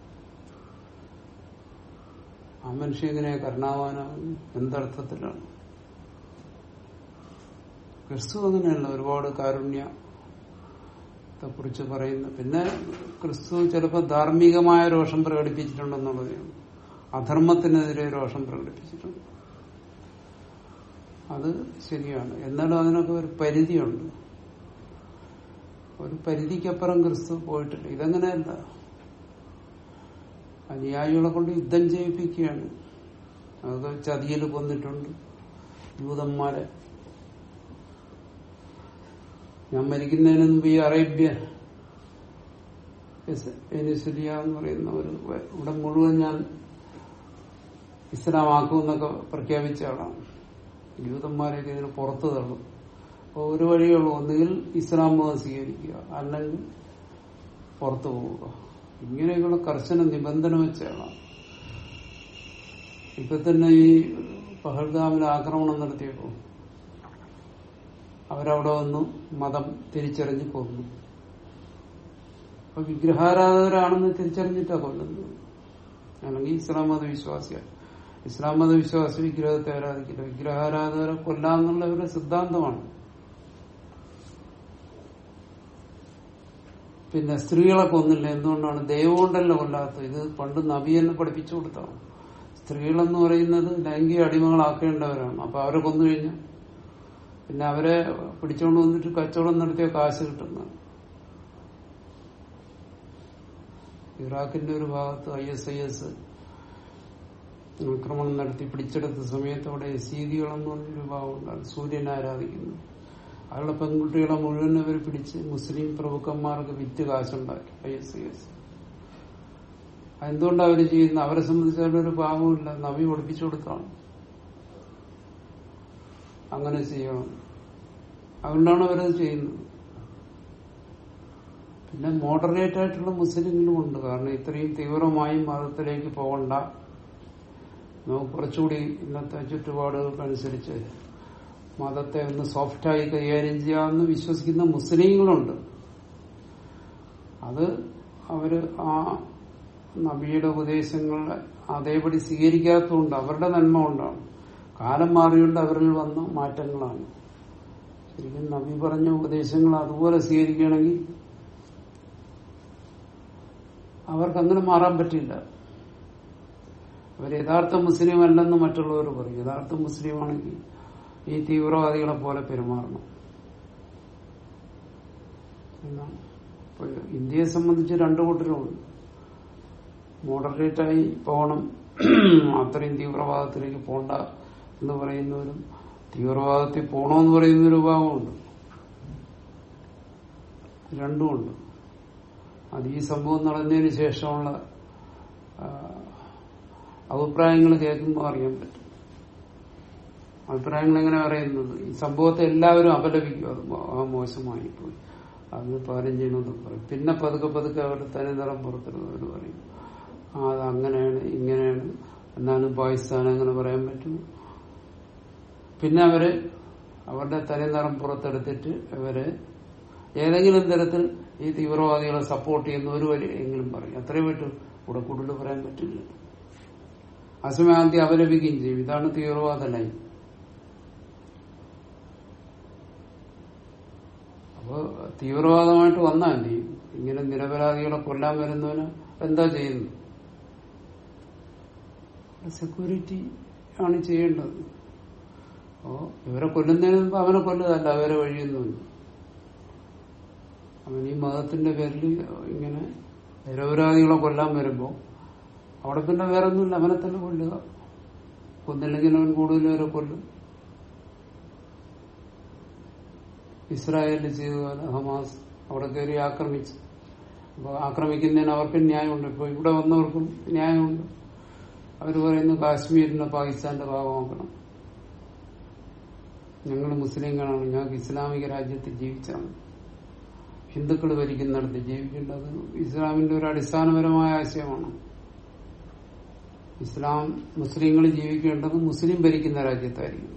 ആ മനുഷ്യൻ എങ്ങനെ കരുണാവാനാകും എന്തർത്ഥത്തിലാണ് ക്രിസ്തു അങ്ങനെയല്ല ഒരുപാട് കാരുണ്യത്തെ കുറിച്ച് പറയുന്നു പിന്നെ ക്രിസ്തു ചിലപ്പോൾ ധാർമ്മികമായ രോഷം പ്രകടിപ്പിച്ചിട്ടുണ്ടെന്നുള്ളതാണ് അധർമ്മത്തിനെതിരെ രോഷം പ്രകടിപ്പിച്ചിട്ടുണ്ട് അത് ശരിയാണ് എന്നാലും അതിനൊക്കെ ഒരു പരിധിയുണ്ട് ഒരു പരിധിക്കപ്പുറം ക്രിസ്തു പോയിട്ടില്ല ഇതങ്ങനെയല്ല അനുയായികളെ കൊണ്ട് യുദ്ധം ചെയ്യിപ്പിക്കുകയാണ് അതൊക്കെ ചതിയിൽ കൊന്നിട്ടുണ്ട് യൂതന്മാരെ ഞാൻ മരിക്കുന്നതിന് മുമ്പ് ഈ അറേബ്യ എനിസുലിയ എന്ന് പറയുന്ന ഒരു ഇവിടെ മുഴുവൻ ഞാൻ ഇസ്ലാമാക്കുമെന്നൊക്കെ പ്രഖ്യാപിച്ച ആളാണ് യൂതന്മാരെയൊക്കെ ഇതിന് പുറത്തു തള്ളും അപ്പോൾ ഒരു വഴിയുള്ളൂ ഒന്നുകിൽ ഇസ്ലാം മതം സ്വീകരിക്കുക അല്ലെങ്കിൽ പുറത്തു പോവുക ഇങ്ങനെയൊക്കെയുള്ള കർശന നിബന്ധന വെച്ചാണ് ഇപ്പൊ തന്നെ ഈ പഹൽഗാമിൽ ആക്രമണം നടത്തിയപ്പോ അവരവിടെ വന്നു മതം തിരിച്ചറിഞ്ഞ് കൊന്നു അപ്പൊ വിഗ്രഹാരാധകരാണെന്ന് തിരിച്ചറിഞ്ഞിട്ടാ കൊല്ലുന്നത് അല്ലെങ്കിൽ ഇസ്ലാം മത വിശ്വാസിയാണ് ഇസ്ലാം മത വിശ്വാസി വിഗ്രഹത്തെ ആരാധിക്കില്ല വിഗ്രഹാരാധകരെ കൊല്ലാന്നുള്ള ഒരു സിദ്ധാന്തമാണ് പിന്നെ സ്ത്രീകളെ കൊന്നില്ല എന്തുകൊണ്ടാണ് ദൈവം കൊണ്ടല്ല കൊല്ലാത്തത് ഇത് പണ്ട് നബി എന്നെ പഠിപ്പിച്ചു കൊടുത്താണ് സ്ത്രീകളെന്ന് പറയുന്നത് ലൈംഗിക അടിമകളാക്കേണ്ടവരാണ് അപ്പൊ അവരെ കൊന്നു കഴിഞ്ഞാൽ പിന്നെ അവരെ പിടിച്ചുകൊണ്ട് വന്നിട്ട് കച്ചവടം നടത്തിയ കാശ് കിട്ടുന്നതാണ് ഇറാഖിന്റെ ഒരു ഭാഗത്ത് ഐ എസ് ഐ എസ് ആക്രമണം നടത്തി പിടിച്ചെടുത്ത സമയത്ത് അവിടെ യസീദികളെന്ന് പറഞ്ഞൊരു ഭാഗം ഉണ്ടാകും സൂര്യനെ ആരാധിക്കുന്നു അയാളുടെ പെൺകുട്ടികളെ മുഴുവൻ അവർ പിടിച്ച് മുസ്ലിം പ്രഭുക്കന്മാർക്ക് വിറ്റ് കാശുണ്ടാക്കി ഐ എസ് ഐ എസ് എന്തുകൊണ്ടാണ് അവർ ചെയ്യുന്നത് അവരെ സംബന്ധിച്ച് അവരൊരു പാവമില്ല നബി പഠിപ്പിച്ചു കൊടുത്താണ് അങ്ങനെ ചെയ്യണം അതുകൊണ്ടാണ് അവരത് ചെയ്യുന്നത് പിന്നെ മോഡറേറ്റ് ആയിട്ടുള്ള മുസ്ലിങ്ങളും ഉണ്ട് കാരണം ഇത്രയും തീവ്രമായി മതത്തിലേക്ക് പോകണ്ട നമുക്ക് കുറച്ചുകൂടി ഇന്നത്തെ ചുറ്റുപാടുകൾക്കനുസരിച്ച് മതത്തെ ഒന്ന് സോഫ്റ്റായി കൈകാര്യം ചെയ്യാമെന്ന് വിശ്വസിക്കുന്ന മുസ്ലിങ്ങളുണ്ട് അത് അവര് ആ നബിയുടെ ഉപദേശങ്ങളെ അതേപടി സ്വീകരിക്കാത്തതുകൊണ്ട് അവരുടെ നന്മ കൊണ്ടാണ് കാലം മാറിയുകൊണ്ട് അവരിൽ വന്ന മാറ്റങ്ങളാണ് ശരിക്കും നബി പറഞ്ഞ ഉപദേശങ്ങൾ അതുപോലെ സ്വീകരിക്കുകയാണെങ്കിൽ അവർക്ക് അങ്ങനെ മാറാൻ പറ്റില്ല അവർ യഥാർത്ഥ മുസ്ലിം അല്ലെന്ന് മറ്റുള്ളവർ പറയും യഥാർത്ഥ മുസ്ലിം ആണെങ്കിൽ ഈ തീവ്രവാദികളെ പോലെ പെരുമാറണം എന്നാണ് ഇപ്പൊ ഇന്ത്യയെ സംബന്ധിച്ച് രണ്ടു കൂട്ടരുമുണ്ട് മോഡറേറ്റായി പോകണം അത്രയും തീവ്രവാദത്തിലേക്ക് പോണ്ട എന്ന് പറയുന്നവരും തീവ്രവാദത്തിൽ പോകണമെന്ന് പറയുന്ന ഒരു ഭാഗമുണ്ട് രണ്ടുമുണ്ട് അത് ഈ സംഭവം നടന്നതിന് ശേഷമുള്ള ആ, അഭിപ്രായങ്ങൾ കേൾക്കുമ്പോൾ അറിയാൻ പറ്റും അഭിപ്രായങ്ങൾ എങ്ങനെ പറയുന്നത് ഈ സംഭവത്തെ എല്ലാവരും അപലപിക്കും അത് മോ- ആ മോശമായി പോയി അത് പാലം ചെയ്യണമെന്ന് പറയും പിന്നെ പതുക്കെ പതുക്കെ അവർ തനി നിറം പുറത്തിരുന്നവർ പറയും ആ അത് അങ്ങനെയാണ് ഇങ്ങനെയാണ് എന്നാലും പാകിസ്ഥാൻ അങ്ങനെ പറയാൻ പറ്റും പിന്നെ അവര് അവരുടെ തനിനിറം പുറത്തെടുത്തിട്ട് അവര് ഏതെങ്കിലും തരത്തിൽ ഈ തീവ്രവാദികളെ സപ്പോർട്ട് ചെയ്യുന്ന ഒരു വരി എങ്കിലും പറയും അത്രയും പറ്റും കൂടെ കൂടുതൽ പറയാൻ പറ്റില്ല അസമാന്തി അപലപിക്കുകയും ചെയ്യും ഇതാണ് തീവ്രവാദ ലൈൻ അപ്പൊ തീവ്രവാദമായിട്ട് വന്നാൽ എന്ത് ചെയ്യും ഇങ്ങനെ നിരപരാധികളെ കൊല്ലാൻ വരുന്നവന് എന്താ ചെയ്യുന്നു സെക്യൂരിറ്റി ആണ് ചെയ്യേണ്ടത് അപ്പോ ഇവരെ കൊല്ലുന്നതിന് മുമ്പ് അവനെ കൊല്ലുകയല്ല അവരെ വഴിയൊന്നുമില്ല അവൻ ഈ മതത്തിന്റെ പേരിൽ ഇങ്ങനെ നിരപരാധികളെ കൊല്ലാൻ വരുമ്പോ അവിടെ പിന്നെ വേറെ ഒന്നുമില്ല അവനെ തന്നെ കൊല്ലുക കൊന്നില്ലെങ്കിൽ അവൻ കൂടുതൽ പേരെ കൊല്ലും ഇസ്രായേലിൽ ചെയ്ത പോലെ ഹമാസ് അവിടെ കയറി ആക്രമിച്ചു അപ്പൊ ആക്രമിക്കുന്നതിന് അവർക്ക് ന്യായമുണ്ട് ഇപ്പൊ ഇവിടെ വന്നവർക്കും ന്യായമുണ്ട് അവർ പറയുന്നു കാശ്മീരിനെ പാകിസ്ഥാന്റെ ഭാഗമാക്കണം ഞങ്ങൾ മുസ്ലിങ്ങളാണ് ഞങ്ങൾക്ക് ഇസ്ലാമിക രാജ്യത്ത് ജീവിച്ചാണ് ഹിന്ദുക്കൾ ഭരിക്കുന്നിടത്ത് ജീവിക്കേണ്ടത് ഇസ്ലാമിന്റെ ഒരു അടിസ്ഥാനപരമായ ആശയമാണ് ഇസ്ലാം മുസ്ലിങ്ങൾ ജീവിക്കേണ്ടത് മുസ്ലിം ഭരിക്കുന്ന രാജ്യത്തായിരിക്കും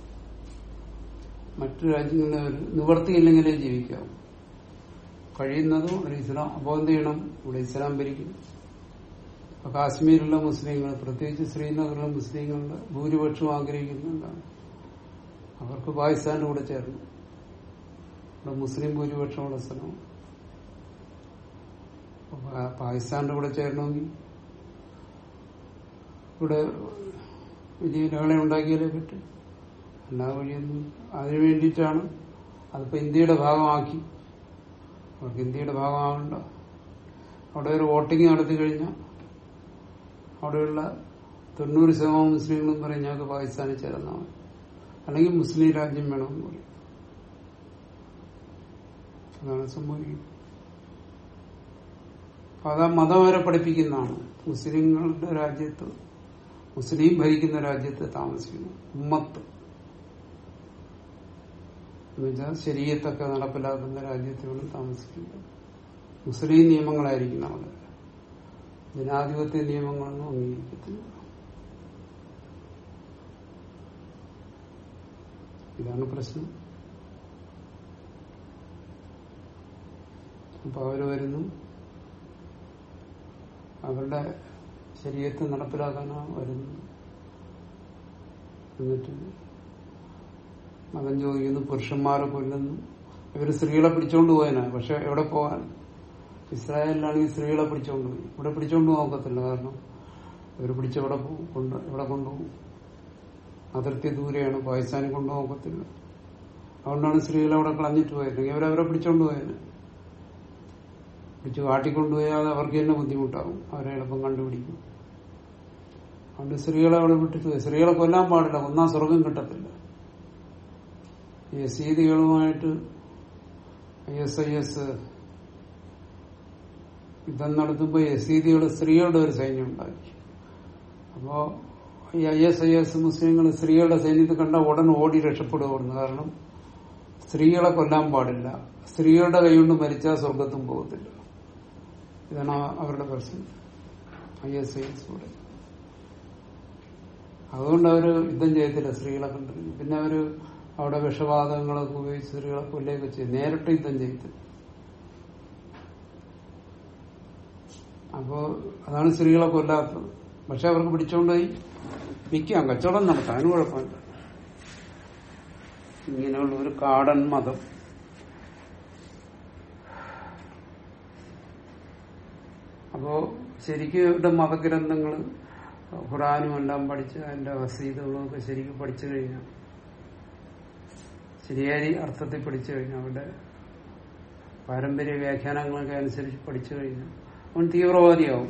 മറ്റു രാജ്യങ്ങളിൽ ഒരു നിവർത്തിയില്ലെങ്കിലേ ജീവിക്കാം കഴിയുന്നതും ഒരു ഇസ്ലാം അപ്പോൾ എന്ത് ചെയ്യണം ഇവിടെ ഇസ്ലാം ഭരിക്കും അപ്പൊ കാശ്മീരിലുള്ള മുസ്ലിങ്ങൾ പ്രത്യേകിച്ച് ശ്രീനഗറിലെ മുസ്ലിങ്ങളുടെ ഭൂരിപക്ഷവും ആഗ്രഹിക്കുന്നുണ്ടാണ് അവർക്ക് പാകിസ്ഥാന്റെ കൂടെ ചേർന്നു ഇവിടെ മുസ്ലിം ഭൂരിപക്ഷമുള്ള സ്ഥലം അപ്പൊ പാ- പാകിസ്ഥാന്റെ കൂടെ ചേരണമെങ്കിൽ ഇവിടെ വലിയ ലഹള ഉണ്ടാക്കിയാലേ പറ്റും എല്ലാ വഴിയൊന്നും അതിനു വേണ്ടിയിട്ടാണ് അതിപ്പോ ഇന്ത്യയുടെ ഭാഗമാക്കി അവർക്ക് ഇന്ത്യയുടെ ഭാഗമാകണ്ട അവിടെ ഒരു വോട്ടിംഗ് നടത്തി കഴിഞ്ഞാൽ അവിടെയുള്ള തൊണ്ണൂറ് ശതമാനം മുസ്ലിങ്ങളും പറയും ഞങ്ങൾക്ക് പാകിസ്ഥാനിൽ ചേർന്നാൽ മതി അല്ലെങ്കിൽ മുസ്ലിം രാജ്യം വേണമെന്ന് പറയും അതാണ് സംഭവിക്കുന്നത് അപ്പൊ അത് ആ മതം അവരെ പഠിപ്പിക്കുന്നതാണ് മുസ്ലിങ്ങളുടെ രാജ്യത്ത് മുസ്ലിം ഭരിക്കുന്ന രാജ്യത്ത് താമസിക്കുന്നു ഉമ്മത്ത് എന്നുവെച്ചാൽ ശരീരത്തൊക്കെ നടപ്പിലാക്കുന്ന രാജ്യത്ത് വേണം താമസിക്കുന്നത് മുസ്ലിം നിയമങ്ങളായിരിക്കണം അവിടെ ജനാധിപത്യ നിയമങ്ങളൊന്നും അംഗീകരിക്കത്തില്ല ഇതാണ് പ്രശ്നം അപ്പൊ അവര് വരുന്നു അവരുടെ ശരീരത്തെ നടപ്പിലാക്കാനാണ് വരുന്നത് എന്നിട്ട് മതം ചോദിക്കുന്നു പുരുഷന്മാരെ കൊല്ലുന്നു ഇവര് സ്ത്രീകളെ പിടിച്ചോണ്ട് പോയനാ പക്ഷെ എവിടെ പോകാൻ ഇസ്രായേലിലാണെങ്കിൽ സ്ത്രീകളെ പിടിച്ചോണ്ട് പോയി ഇവിടെ പിടിച്ചോണ്ട് നോക്കത്തില്ല കാരണം ഇവർ പിടിച്ചെവിടെ പോകും കൊണ്ട് എവിടെ കൊണ്ടുപോകും അതിർത്തി ദൂരെയാണ് പാകിസ്ഥാനിൽ കൊണ്ടുപോകത്തില്ല അതുകൊണ്ടാണ് സ്ത്രീകളെ അവിടെ കളഞ്ഞിട്ട് പോയത് അല്ലെങ്കിൽ അവരവരെ പിടിച്ചോണ്ട് പോയത് പിടിച്ച് കാട്ടിക്കൊണ്ടുപോയാൽ അവർക്ക് തന്നെ ബുദ്ധിമുട്ടാവും അവരെ എളുപ്പം കണ്ടുപിടിക്കും അതുകൊണ്ട് സ്ത്രീകളെ അവിടെ വിട്ടിട്ട് പോയി സ്ത്രീകളെ കൊല്ലാൻ പാടില്ല ഒന്നാം സ്വർഗം കിട്ടത്തില്ല ഈ സീതികളുമായിട്ട് ഐ എസ് ഐ എസ് യുദ്ധം നടത്തുമ്പോ യസീദികൾ സ്ത്രീകളുടെ ഒരു സൈന്യം ഉണ്ടാക്കി അപ്പോ ഈ ഐ എസ് ഐ എസ് മുസ്ലിങ്ങൾ സ്ത്രീകളുടെ സൈന്യത്തിൽ കണ്ട ഉടൻ ഓടി രക്ഷപ്പെടുകയായിരുന്നു കാരണം സ്ത്രീകളെ കൊല്ലാൻ പാടില്ല സ്ത്രീകളുടെ കൈകൊണ്ട് മരിച്ചാൽ സ്വർഗത്തും പോകത്തില്ല ഇതാണ് ആ- അവരുടെ പ്രശ്നം ഐ എസ് ഐ എസ് കൂടെ അതുകൊണ്ട് അവര് യുദ്ധം ചെയ്യത്തില്ല സ്ത്രീകളെ കണ്ടിരുന്നു പിന്നെ അവര് അവിടെ വിഷവാതകങ്ങളൊക്കെ ഉപയോഗിച്ച് സ്ത്രീകളെ കൊല്ലുകയൊക്കെ ചെയ്യും നേരിട്ട് യുദ്ധം ചെയ്യത്തില്ല അപ്പോ അതാണ് സ്ത്രീകളെ കൊല്ലാത്തത് പക്ഷെ അവർക്ക് പിടിച്ചോണ്ടുപോയി വിൽക്കാം കച്ചവടം നടത്താം അതിന് കുഴപ്പമില്ല ഇങ്ങനെയുള്ള ഒരു കാടൻ മതം അപ്പോ ശരിക്കും ഇവരുടെ മതഗ്രന്ഥങ്ങൾ ഖുറാനും എല്ലാം പഠിച്ച് അതിന്റെ വസീതകളും ഒക്കെ ശരിക്കും പഠിച്ചു കഴിഞ്ഞാൽ ശരിയായ അർത്ഥത്തിൽ പഠിച്ചു കഴിഞ്ഞാൽ അവരുടെ പാരമ്പര്യ വ്യാഖ്യാനങ്ങളൊക്കെ അനുസരിച്ച് പഠിച്ചു കഴിഞ്ഞാൽ അവൻ തീവ്രവാദിയാവും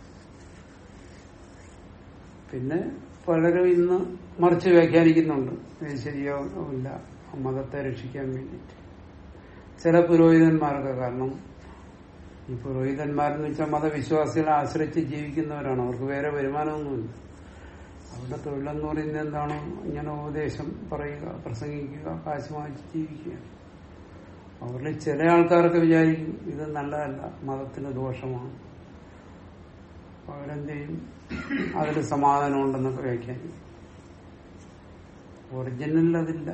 പിന്നെ പലരും ഇന്ന് മറിച്ച് വ്യാഖ്യാനിക്കുന്നുണ്ട് ഇത് ശരിയാവില്ല ആ മതത്തെ രക്ഷിക്കാൻ വേണ്ടിയിട്ട് ചില പുരോഹിതന്മാരൊക്കെ കാരണം ഈ പുരോഹിതന്മാരെന്ന് വെച്ചാൽ മതവിശ്വാസികളെ ആശ്രയിച്ച് ജീവിക്കുന്നവരാണ് അവർക്ക് വേറെ വരുമാനമൊന്നുമില്ല അവരുടെ തൊഴിലെന്ന് പറയുന്നത് എന്താണ് ഇങ്ങനെ ഉപദേശം പറയുക പ്രസംഗിക്കുക കാശ് വാങ്ങിച്ച് ജീവിക്കുക അവരിൽ ചില ആൾക്കാരൊക്കെ വിചാരിക്കും ഇത് നല്ലതല്ല മതത്തിന് ദോഷമാണ് അപ്പൊ അവരെന്ത് ചെയ്യും അതിൽ സമാധാനം ഉണ്ടെന്നൊക്കെ വ്യാഖ്യാനിക്കും ഒറിജിനലിൽ അതില്ല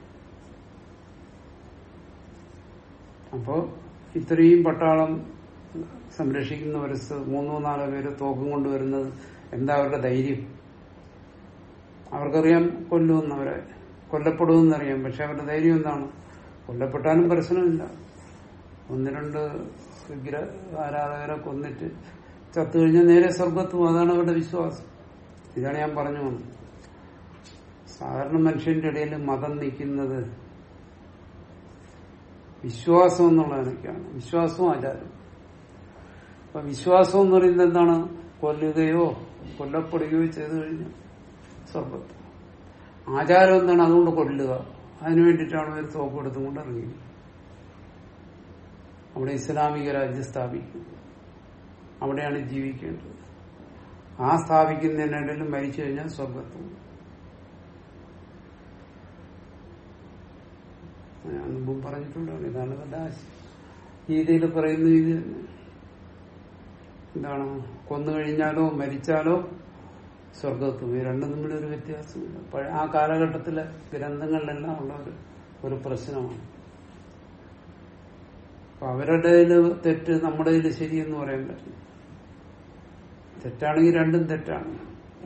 അപ്പോ ഇത്രയും പട്ടാളം സംരക്ഷിക്കുന്ന ഒരു സ്ഥ- മൂന്നോ നാലോ പേര് തോക്കും കൊണ്ടുവരുന്നത് എന്താ അവരുടെ ധൈര്യം അവർക്കറിയാം കൊല്ലുമെന്നവരെ കൊല്ലപ്പെടുമെന്നറിയാം പക്ഷെ അവരുടെ ധൈര്യം എന്താണ് കൊല്ലപ്പെട്ടാലും പ്രശ്നമില്ല ഒന്ന് രണ്ട് വിഗ്ര ആരാധകരെ കൊന്നിട്ട് ചത്തു കഴിഞ്ഞാൽ നേരെ സ്വർഗത്തും അതാണ് അവരുടെ വിശ്വാസം ഇതാണ് ഞാൻ പറഞ്ഞു വന്നത് സാധാരണ മനുഷ്യന്റെ ഇടയിൽ മതം നിൽക്കുന്നത് വിശ്വാസം എന്നുള്ളതിനൊക്കെയാണ് വിശ്വാസവും ആചാരം അപ്പൊ വിശ്വാസം എന്ന് പറയുന്നത് എന്താണ് കൊല്ലുകയോ കൊല്ലപ്പെടുകയോ ചെയ്തു കഴിഞ്ഞാൽ സ്വർഗത്ത് ആചാരം എന്താണ് അതുകൊണ്ട് കൊല്ലുക അതിനു വേണ്ടിയിട്ടാണ് ഒരു തോക്കെടുത്തും കൊണ്ട് ഇറങ്ങി അവിടെ ഇസ്ലാമിക രാജ്യം സ്ഥാപിക്കും അവിടെയാണ് ജീവിക്കേണ്ടത് ആ സ്ഥാപിക്കുന്നതിനിടയിൽ മരിച്ചു കഴിഞ്ഞാൽ സ്വർഗത്തും ഞാൻ മുമ്പ് പറഞ്ഞിട്ടുണ്ടാണ് ഇതാണ് ഇവരുടെ ആശയം ഗീതയിൽ പറയുന്ന ഇത് തന്നെ. എന്താണ് കൊന്നു കഴിഞ്ഞാലോ മരിച്ചാലോ സ്വർഗത്തും ഈ രണ്ടും തമ്മിലൊരു വ്യത്യാസമില്ല പഴയ ആ കാലഘട്ടത്തിലെ ഗ്രന്ഥങ്ങളിലെല്ലാം ഉള്ള ഒരു ഒരു പ്രശ്നമാണ് അപ്പൊ അവരുടെ കയ്യില് തെറ്റ് നമ്മുടെ കയ്യിൽ ശരിയെന്ന് പറയാൻ പറ്റില്ല തെറ്റാണെങ്കിൽ രണ്ടും തെറ്റാണ്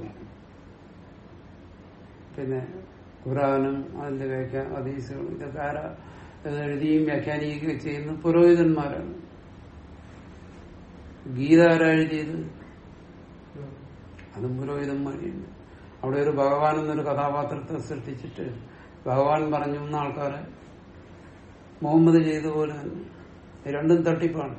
പിന്നെ ഖുറാനും അതിന്റെ വ്യാഖ്യാ ഹദീസുകളും ഇതൊക്കെ ആരാ ഇത് എഴുതിയും വ്യാഖ്യാനിക്കുകയും ചെയ്യുന്ന പുരോഹിതന്മാരാണ് ഗീത ആരാ എഴുതിയത് അതും പുരോഹിതന്മാരുണ്ട് അവിടെ ഒരു ഭഗവാൻ എന്നൊരു കഥാപാത്രത്തെ സൃഷ്ടിച്ചിട്ട് ഭഗവാൻ പറഞ്ഞു എന്ന ആൾക്കാരെ മുഹമ്മദ് ചെയ്ത പോലെ തന്നെ ഇത് രണ്ടും തട്ടിപ്പാണ്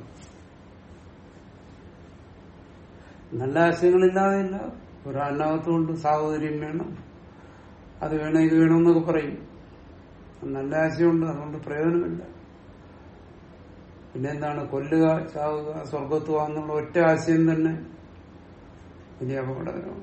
നല്ല ആശയങ്ങളില്ലാതെയില്ല ഒരന്നകത്തുകൊണ്ട് സാഹോദര്യം വേണം അത് വേണം ഇത് വേണം എന്നൊക്കെ പറയും നല്ല ആശയമുണ്ട് അതുകൊണ്ട് പ്രയോജനമില്ല പിന്നെ എന്താണ് കൊല്ലുക ചാവുക സ്വർഗത്തുക എന്നുള്ള ഒറ്റ ആശയം തന്നെ വലിയ അപകടകരമാണ്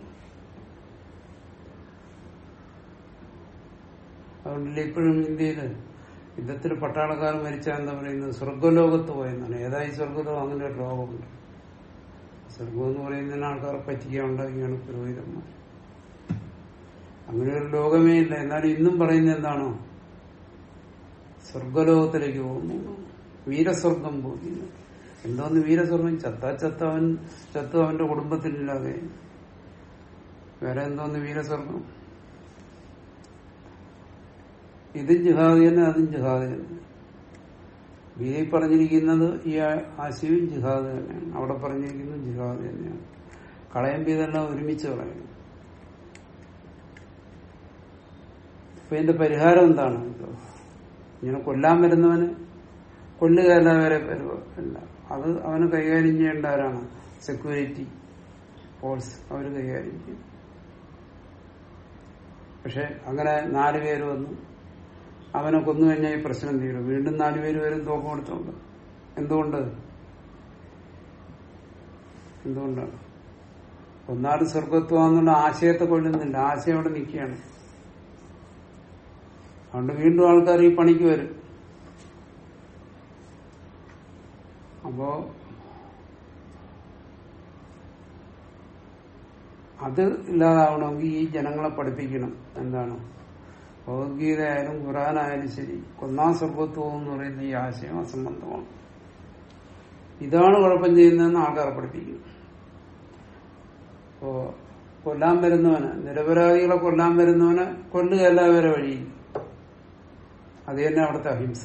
അതുകൊണ്ടല്ലേ ഇപ്പോഴും ഇന്ത്യയിൽ യുദ്ധത്തിൽ പട്ടാളക്കാർ മരിച്ചാൽ എന്താ പറയുന്നത് സ്വർഗലോകത്ത് പോയെന്നാണ് ഏതായി സ്വർഗലോകം അങ്ങനെ ഒരു ലോകമുണ്ട് സ്വർഗം എന്ന് പറയുന്നതിന് ആൾക്കാരെ പറ്റിക്കാനുണ്ടാക്കിയാണ് പുരോഹിതന്മാർ അങ്ങനെ ഒരു ലോകമേ ഇല്ല എന്നാലും ഇന്നും പറയുന്നത് എന്താണോ സ്വർഗലോകത്തിലേക്ക് പോകുന്നു വീരസ്വർഗം പോകുന്നു എന്തോന്ന് വീരസ്വർഗം ചത്താ ചത്തവൻ ചത്തു അവന്റെ കുടുംബത്തിലില്ലാതെ വേറെ എന്തോന്ന് വീരസ്വർഗം ഇതും ജിഹാദ് തന്നെ അതും ജിഹാദ് തന്നെ ഗീതയിൽ പറഞ്ഞിരിക്കുന്നത് ഈ ആശയവും ജിഹാദ് തന്നെയാണ് അവിടെ പറഞ്ഞിരിക്കുന്നത് ജിഹാദ് തന്നെയാണ് കളയുമ്പോൾ ഇതെല്ലാം ഒരുമിച്ച് കളയണം അപ്പൊ ഇതിന്റെ പരിഹാരം എന്താണ് ഇങ്ങനെ കൊല്ലാൻ വരുന്നവന് കൊല്ലുകയല്ല വരെ അല്ല അത് അവന് കൈകാര്യം ചെയ്യേണ്ട ആരാണ് സെക്യൂരിറ്റി ഫോഴ്സ് അവര് കൈകാര്യം ചെയ്യും പക്ഷെ അങ്ങനെ നാല് പേര് വന്നു അവനെ കൊന്നു കഴിഞ്ഞാൽ ഈ പ്രശ്നം തീരും വീണ്ടും നാല് പേര് വരും തോക്ക് കൊടുത്തോണ്ട് എന്തുകൊണ്ട് എന്തുകൊണ്ടാണ് ഒന്നാട് സ്വർഗത്വന്നുള്ള ആശയത്തെ കൊല്ലുന്നില്ല ആശയം അവിടെ നിൽക്കുകയാണ് അതുകൊണ്ട് വീണ്ടും ആൾക്കാർ ഈ പണിക്ക് വരും അപ്പോ അത് ഇല്ലാതാവണമെങ്കിൽ ഈ ജനങ്ങളെ പഠിപ്പിക്കണം എന്താണ് ഭഗവത്ഗീത ആയാലും ഖുറാനായാലും ശരി കൊന്നാം സർവത്വം എന്ന് പറയുന്ന ഈ ആശയം അസംബന്ധമാണ് ഇതാണ് കുഴപ്പം ചെയ്യുന്നതെന്ന് ആൾക്കാരെ പഠിപ്പിക്കും അപ്പോ കൊല്ലാൻ വരുന്നവന് നിരപരാധികളെ കൊല്ലാൻ വരുന്നവനെ കൊല്ലുകയല്ല വേറെ വഴിയിൽ അത് തന്നെ അവിടുത്തെ അഹിംസ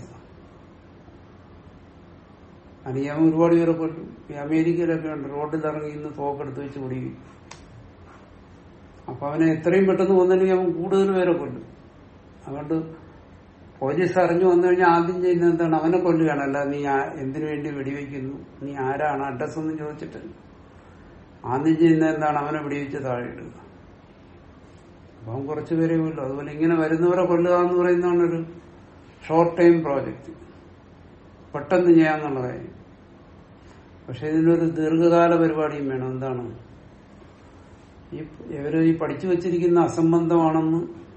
അനിയാമ ഒരുപാട് പേരെ കൊല്ലും ഈ അമേരിക്കയിലൊക്കെ ഉണ്ട് റോഡിൽ ഇറങ്ങി ഇന്ന് തോക്കെടുത്ത് വെച്ച് കുടിക്കും അപ്പൊ അവനെ എത്രയും പെട്ടെന്ന് കൊന്നില്ലെങ്കിൽ അവൻ കൂടുതൽ പേരെ കൊല്ലും അതുകൊണ്ട് പോലീസ് അറിഞ്ഞു വന്നു കഴിഞ്ഞാൽ ആദ്യം ചെയ്യുന്നത് എന്താണ് അവനെ കൊല്ലുകയാണ് അല്ല നീ ആ- എന്തിനു വേണ്ടി വെടിവെക്കുന്നു നീ ആരാണ് അഡ്രസ് ഒന്നും ചോദിച്ചിട്ടില്ല ആദ്യം ചെയ്യുന്നത് എന്താണ് അവനെ വെടിവെച്ച് താഴെ ഇടുക അപ്പൊ അവൻ കുറച്ചു പേരേ ഉള്ളൂ അതുപോലെ ഇങ്ങനെ വരുന്നവരെ കൊല്ലുക എന്ന് പറയുന്നതാണ് ഒരു ഷോർട്ട് ടൈം പ്രോജക്റ്റ് പെട്ടെന്ന് ചെയ്യാന്നുള്ള കാര്യം പക്ഷെ ഇതിനൊരു ദീർഘകാല പരിപാടിയും വേണം എന്താണ് ഈ ഇവര് ഈ പഠിച്ചു വെച്ചിരിക്കുന്ന അസംബന്ധമാണെന്ന്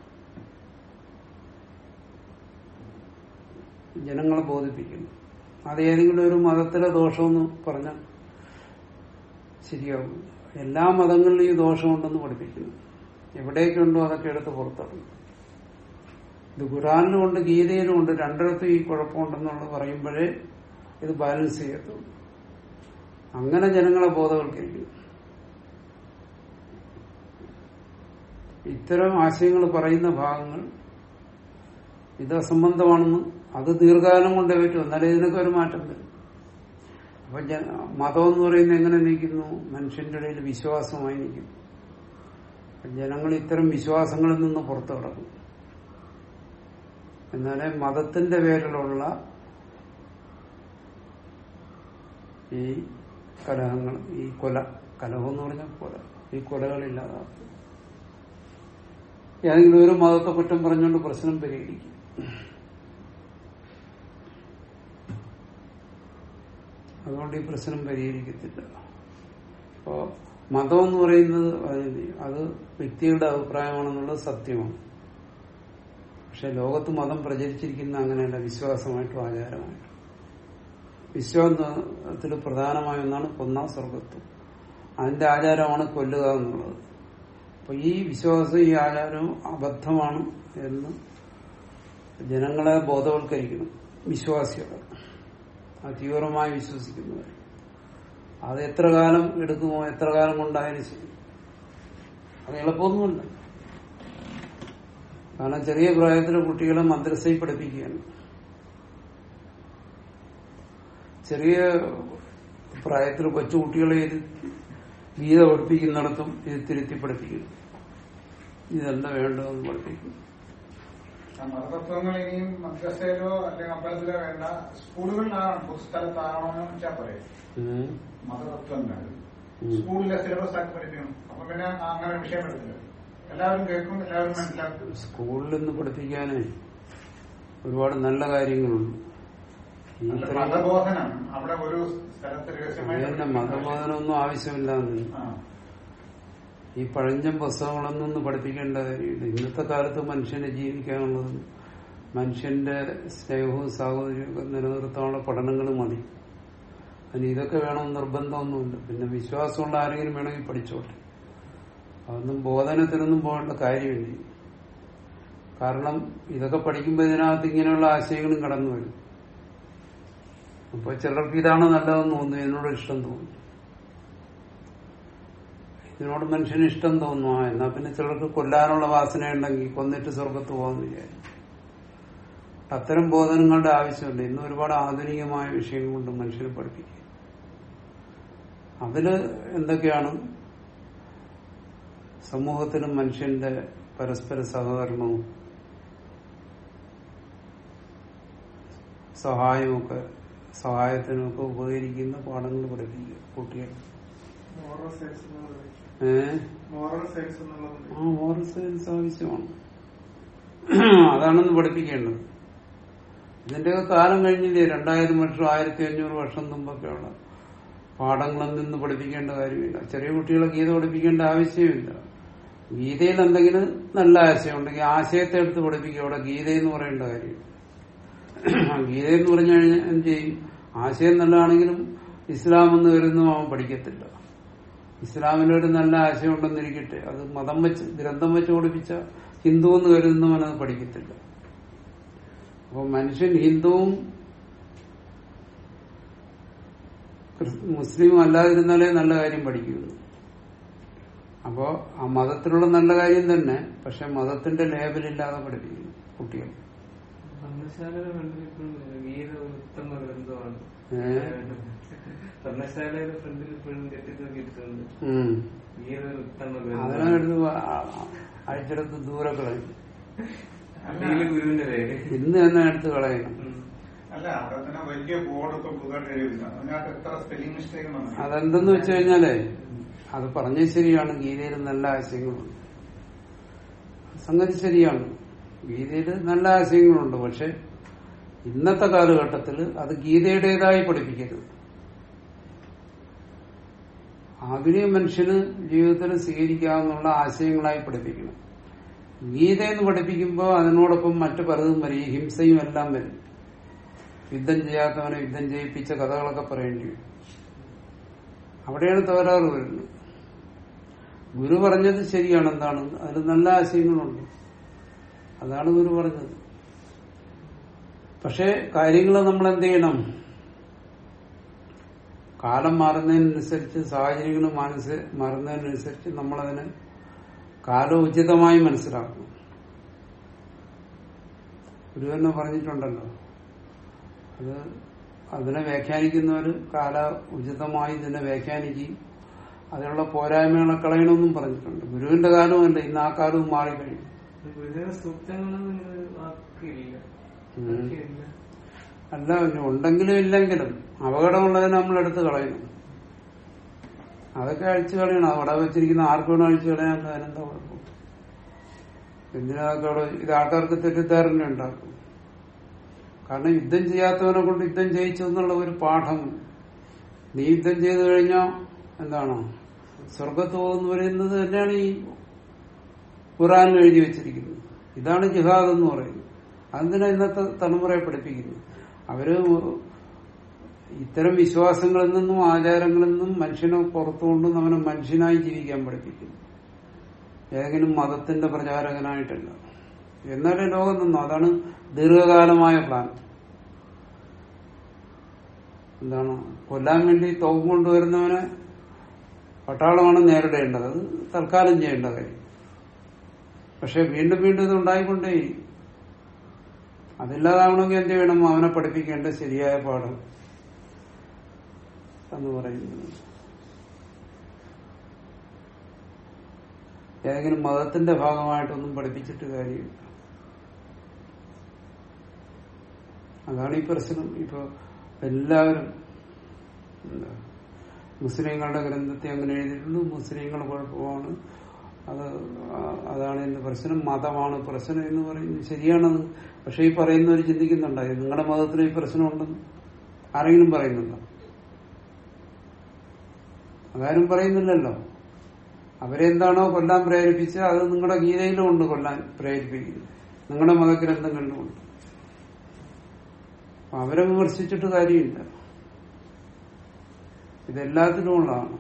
ജനങ്ങളെ ബോധിപ്പിക്കുന്നു അത് ഏതെങ്കിലും ഒരു മതത്തിലെ ദോഷമെന്ന് പറഞ്ഞാൽ ശരിയാവും എല്ലാ മതങ്ങളിലും ഈ ദോഷമുണ്ടെന്ന് പഠിപ്പിക്കുന്നു എവിടേക്കുണ്ടോ അതൊക്കെ എടുത്ത് പുറത്തിറങ്ങും ഇത് ഖുറാനിലും ഉണ്ട് ഗീതയിലും ഉണ്ട് രണ്ടിടത്തും ഈ കുഴപ്പമുണ്ടെന്നുള്ളത് പറയുമ്പോഴേ ഇത് ബാലൻസ് ചെയ്യത്തുള്ളൂ അങ്ങനെ ജനങ്ങളെ ബോധവൽക്കരിക്കുന്നു ഇത്തരം ആശയങ്ങൾ പറയുന്ന ഭാഗങ്ങൾ ഇത് അസംബന്ധമാണെന്ന് അത് ദീർഘകാലം കൊണ്ടേ പറ്റും എന്നാലേ ഇതിനൊക്കെ ഒരു മാറ്റം വരും അപ്പൊ ജന- മതം എന്ന് പറയുന്നത് എങ്ങനെ നിൽക്കുന്നു മനുഷ്യന്റെ ഇടയിൽ വിശ്വാസമായി നിൽക്കുന്നു അപ്പൊ ജനങ്ങൾ ഇത്തരം വിശ്വാസങ്ങളിൽ നിന്ന് പുറത്തു കിടക്കും എന്നാലേ മതത്തിന്റെ പേരിലുള്ള ഈ കലഹങ്ങൾ ഈ കൊല കലഹം എന്ന് പറഞ്ഞാൽ കൊല ഈ കൊലകളില്ലാതാക്കും ഏതെങ്കിലും ഒരു മതത്തെ കുറ്റം പറഞ്ഞുകൊണ്ട് പ്രശ്നം പരിഹരിക്കും അതുകൊണ്ട് ഈ പ്രശ്നം പരിഹരിക്കത്തില്ല അപ്പോ മതം എന്ന് പറയുന്നത് അത് വ്യക്തിയുടെ അഭിപ്രായമാണെന്നുള്ളത് സത്യമാണ് പക്ഷെ ലോകത്ത് മതം പ്രചരിച്ചിരിക്കുന്ന അങ്ങനെയല്ല വിശ്വാസമായിട്ടും ആചാരമായിട്ടും വിശ്വാസത്തിൽ പ്രധാനമായ ഒന്നാണ് കൊന്നാം സ്വർഗത്വം അതിന്റെ ആചാരമാണ് കൊല്ലുക എന്നുള്ളത് അപ്പൊ ഈ വിശ്വാസം ഈ ആചാരവും അബദ്ധമാണ് എന്ന് ജനങ്ങളെ ബോധവൽക്കരിക്കണം വിശ്വാസികളെ അത് തീവ്രമായി വിശ്വസിക്കുന്നവർ അത് എത്ര കാലം എടുക്കുമോ എത്ര കാലം കൊണ്ടായാലും ശരി അത് എളുപ്പമൊന്നുമല്ല കാരണം ചെറിയ പ്രായത്തിലെ കുട്ടികളെ മദ്രസയിൽ പഠിപ്പിക്കുകയാണ് ചെറിയ പ്രായത്തിൽ കൊച്ചുകുട്ടികളെ ഇത് ഗീത പഠിപ്പിക്കുന്നിടത്തും ഇത് തിരുത്തി പഠിപ്പിക്കുന്നു ഇതല്ല വേണ്ടതെന്ന് പഠിപ്പിക്കുന്നു ആ മതതത്വങ്ങൾ ഇനിയും മദ്രസയിലോ അല്ലെങ്കിൽ അമ്പലത്തിലോ വേണ്ട സ്കൂളുകളിലാണ് പൊതുസ്ഥലത്താണോ എന്ന് വെച്ചാൽ പറയും ഉം. മതതത്വങ്ങൾ ഉം. സ്കൂളിലെ സിലബസ് ആക്കി പഠിക്കണം അപ്പൊ പിന്നെ അങ്ങനെ വിഷയം എടുക്കില്ല എല്ലാവരും കേൾക്കും എല്ലാവരും മനസ്സിലാക്കും സ്കൂളിൽ നിന്ന് പഠിപ്പിക്കാനേ ഒരുപാട് നല്ല കാര്യങ്ങളുണ്ട് ഈ അല്ല, ഇത്രയും- മതബോധനം അവിടെ ഒരു സ്ഥലത്ത് രഹസ്യമായി അതുതന്നെ മതബോധനമൊന്നും ആവശ്യമില്ലാന്ന് ആ. ഈ പഴഞ്ചൻ പുസ്തകങ്ങളൊന്നും ഒന്ന് പഠിപ്പിക്കേണ്ട കാര്യമില്ല ഇന്നത്തെ കാലത്ത് മനുഷ്യനെ ജീവിക്കാനുള്ളത് മനുഷ്യന്റെ സ്നേഹവും സാഹോദര്യവും ഒക്കെ നിലനിർത്താനുള്ള പഠനങ്ങൾ മതി അതിന് ഇതൊക്കെ വേണമെന്ന് നിർബന്ധമൊന്നുമില്ല പിന്നെ വിശ്വാസമുള്ള ആരെങ്കിലും വേണമെങ്കിൽ പഠിച്ചോട്ടെ അതൊന്നും ബോധനത്തിനൊന്നും പോകേണ്ട കാര്യമില്ല കാരണം ഇതൊക്കെ പഠിക്കുമ്പോൾ ഇതിനകത്ത് ഇങ്ങനെയുള്ള ആശയങ്ങളും കടന്നു വരും അപ്പൊ ചിലർക്ക് ഇതാണ് നല്ലതെന്ന് തോന്നുന്നു ഇതിനോട് ഇഷ്ടം തോന്നുന്നു ഇതിനോട് മനുഷ്യന് ഇഷ്ടം തോന്നുന്നു ആ എന്നാ പിന്നെ ചിലർക്ക് കൊല്ലാനുള്ള വാസനയുണ്ടെങ്കിൽ കൊന്നിട്ട് സ്വർഗത്ത് പോകാന്ന് വിചാരിക്കും അത്തരം ബോധനങ്ങളുടെ ആവശ്യമില്ല ഇന്ന് ഒരുപാട് ആധുനികമായ വിഷയങ്ങൾ കൊണ്ട് മനുഷ്യനെ പഠിപ്പിക്കുക അതില് എന്തൊക്കെയാണ് സമൂഹത്തിലും മനുഷ്യന്റെ പരസ്പര സഹകരണവും സഹായവുമൊക്കെ സഹായത്തിനൊക്കെ ഉപകരിക്കുന്ന പാഠങ്ങൾ പഠിപ്പിക്കുക കുട്ടികൾ മോറൽ സയൻസ് എന്നുള്ളത് ഏഹ് മോറൽ സയൻസ് എന്നുള്ളത് ആ മോറൽ സയൻസ് ആവശ്യമാണ് അതാണെന്ന് പഠിപ്പിക്കേണ്ടത് ഇതിന്റെയൊക്കെ കാലം കഴിഞ്ഞില്ലേ രണ്ടായിരം വർഷം ആയിരത്തി അഞ്ഞൂറ് വർഷം മുമ്പൊക്കെയുള്ള പാഠങ്ങളിൽ നിന്ന് പഠിപ്പിക്കേണ്ട കാര്യമില്ല ചെറിയ കുട്ടികളെ ഗീത പഠിപ്പിക്കേണ്ട ആവശ്യമില്ല ഗീതയിൽ എന്തെങ്കിലും നല്ല ആശയം ഉണ്ടെങ്കിൽ ആശയത്തെ എടുത്ത് പഠിപ്പിക്കുക അവിടെ ഗീത എന്ന് പറയേണ്ട കാര്യം ഗീത എന്ന് പറഞ്ഞു കഴിഞ്ഞാൽ എന്ത് ചെയ്യും ആശയം നല്ലതാണെങ്കിലും ഇസ്ലാം എന്ന് വരുന്നു അവൻ പഠിക്കത്തില്ല ഇസ്ലാമിലൊരു നല്ല ആശയം ഉണ്ടെന്നിരിക്കട്ടെ അത് മതം വെച്ച് ഗ്രന്ഥം വെച്ച് പഠിപ്പിച്ച ഹിന്ദു എന്ന് കരുതുന്നവനത് പഠിക്കത്തില്ല അപ്പൊ മനുഷ്യൻ ഹിന്ദുവും ക്രിസ്- മുസ്ലിമും അല്ലാതിരുന്നാലേ നല്ല കാര്യം പഠിക്കുന്നു അപ്പോ ആ മതത്തിലുള്ള നല്ല കാര്യം തന്നെ പക്ഷെ മതത്തിന്റെ ലേബലില്ലാതെ പഠിപ്പിക്കുന്നു കുട്ടികൾ പർണശാലയുടെ ഫ്രണ്ടിൽ ഇപ്പോഴും ഗീത ഒരു ഉത്തമ ഗ്രന്ഥമാണ് ഏഹ്? പർണശാലയുടെ ഫ്രണ്ടിൽ ഇപ്പോഴും കെട്ടിത്തൂക്കിയിട്ടുണ്ട് ഉം. ഗീത ഒരു ഉത്തമ അതിനെ ഗ്രന്ഥമാണ് എടുത്ത് അഴിച്ചെടുത്ത് ദൂരെ കളയും അടിയില് ഗുരുവിന്റെ പേര് ഇന്ന് തന്നെ എടുത്ത് കളയണം ഉം. അല്ല അവിടെ തന്നെ വലിയ ബോർഡ് ഇപ്പൊ പുതുതായിട്ട് എഴുതിയിട്ടുണ്ട് അതിനകത്ത് എത്ര സ്പെല്ലിംഗ് മിസ്റ്റേക്ക് വന്നു അതെന്തെന്ന് വെച്ച് കഴിഞ്ഞാലേ അത് പറഞ്ഞത് ശരിയാണ് ഗീതയിൽ നല്ല ആശയങ്ങളുണ്ട് സംഗതി ശരിയാണ് ഗീതയിൽ നല്ല ആശയങ്ങളുണ്ട് പക്ഷെ ഇന്നത്തെ കാലഘട്ടത്തിൽ അത് ഗീതയുടേതായി പഠിപ്പിക്കരുത് ആധുനിക മനുഷ്യന് ജീവിതത്തിൽ സ്വീകരിക്കാവുന്ന ആശയങ്ങളായി പഠിപ്പിക്കണം ഗീതയെന്ന് പഠിപ്പിക്കുമ്പോൾ അതിനോടൊപ്പം മറ്റു പലതും വരും ഈ ഹിംസയും എല്ലാം വരും യുദ്ധം ചെയ്യാത്തവനെ യുദ്ധം ചെയ്യിപ്പിച്ച കഥകളൊക്കെ പറയേണ്ടി വരും അവിടെയാണ് തകരാറ് വരുന്നത് ഗുരു പറഞ്ഞത് ശരിയാണ് എന്താണ് അതിൽ നല്ല ആശയങ്ങളുണ്ട് അതാണ് ഗുരു പറഞ്ഞത് പക്ഷെ കാര്യങ്ങൾ നമ്മൾ എന്ത് ചെയ്യണം കാലം മാറുന്നതിനനുസരിച്ച് സാഹചര്യങ്ങൾ മനസ്സ് മാറുന്നതിനനുസരിച്ച് നമ്മളതിനെ കാലോചിതമായി മനസ്സിലാക്കണം ഗുരു തന്നെ പറഞ്ഞിട്ടുണ്ടല്ലോ അത് അതിനെ വ്യാഖ്യാനിക്കുന്നവർ കാല ഉചിതമായി ഇതിനെ വ്യാഖ്യാനിക്കുകയും അതിനുള്ള പോരായ്മകളെ കളയണമെന്നും പറഞ്ഞിട്ടുണ്ട് ഗുരുവിന്റെ കാലവുമല്ല ഇന്ന് ആ കാലവും മാറിക്കഴിഞ്ഞു ഗുരുദേവ സൂക്തങ്ങളൊന്നും നിങ്ങൾ വാക്കില്ല ഉം. വാക്കില്ല അല്ല ഇനി ഉണ്ടെങ്കിലും ഇല്ലെങ്കിലും അപകടമുള്ളതിനെ നമ്മൾ എടുത്ത് കളയണം അതൊക്കെ അഴിച്ചു കളയണം അവിടെ വെച്ചിരിക്കുന്ന ആർക്ക് വേണം അഴിച്ചു കളയാൻ അതിനെന്താ കുഴപ്പം എന്തിനാ അതൊക്കെ അവിടെ ഇത് ആൾക്കാർക്ക് തെറ്റിദ്ധാരണ ഉണ്ടാക്കും കാരണം യുദ്ധം ചെയ്യാത്തവനെ കൊണ്ട് യുദ്ധം ജയിച്ചു എന്നുള്ള ഒരു പാഠം നീ യുദ്ധം ചെയ്തു കഴിഞ്ഞാൽ എന്താണ് സ്വർഗത്ത് പോകുന്നു പറയുന്നത് തന്നെയാണ് ഈ ഖുറാനിൽ എഴുതി വെച്ചിരിക്കുന്നത് ഇതാണ് ജിഹാദ് എന്ന് പറയുന്നത് അതെന്തിനാ ഇന്നത്തെ തലമുറയെ പഠിപ്പിക്കുന്നത് അവര് ഇത്തരം വിശ്വാസങ്ങളിൽ നിന്നും ആചാരങ്ങളിൽ നിന്നും മനുഷ്യനെ പുറത്തുകൊണ്ടും അവനെ മനുഷ്യനായി ജീവിക്കാൻ പഠിപ്പിക്കുന്നു ഏതെങ്കിലും മതത്തിന്റെ പ്രചാരകനായിട്ടല്ല എന്നാലേ ലോകം നിന്നു അതാണ് ദീർഘകാലമായ പ്ലാൻ എന്താണ് കൊല്ലാൻ വേണ്ടി തോക്കും കൊണ്ടുവരുന്നവനെ പട്ടാളമാണ് നേരിടേണ്ടത് അത് തൽക്കാലം ചെയ്യേണ്ട കാര്യം പക്ഷെ വീണ്ടും വീണ്ടും ഇത് ഉണ്ടായിക്കൊണ്ടേ അതില്ലാതാവണമെങ്കിൽ എന്ത് ചെയ്യണം അവനെ പഠിപ്പിക്കേണ്ട ശരിയായ പാഠം എന്ന് പറയുന്നത് ഏതെങ്കിലും മതത്തിന്റെ ഭാഗമായിട്ടൊന്നും പഠിപ്പിച്ചിട്ട് കാര്യമില്ല അതാണ് ഈ പ്രശ്നം ഇപ്പൊ എല്ലാവരും എന്താ, മുസ്ലിങ്ങളുടെ ഗ്രന്ഥത്തെ അങ്ങനെ എഴുതിയിട്ടുണ്ട് മുസ്ലിങ്ങൾ കുഴപ്പമാണ് അത് ആ- അതാണ് എന്റെ പ്രശ്നം മതമാണ് പ്രശ്നം എന്ന് പറയുന്നത് ശരിയാണത് പക്ഷെ ഈ പറയുന്നവർ ചിന്തിക്കുന്നുണ്ടായി നിങ്ങളുടെ മതത്തിൽ ഈ പ്രശ്നമുണ്ടെന്ന് ആരെങ്കിലും പറയുന്നുണ്ടോ അതാരും പറയുന്നില്ലല്ലോ അവരെന്താണോ കൊല്ലാൻ പ്രേരിപ്പിച്ച് അത് നിങ്ങളുടെ ഗീതയിലും ഉണ്ട് കൊല്ലാൻ പ്രേരിപ്പിക്കുന്നത് നിങ്ങളുടെ മതഗ്രന്ഥങ്ങളിലുമുണ്ട് അപ്പൊ അവരെ വിമർശിച്ചിട്ട് കാര്യമില്ല ഇതെല്ലാത്തിനും ഉള്ളതാണ്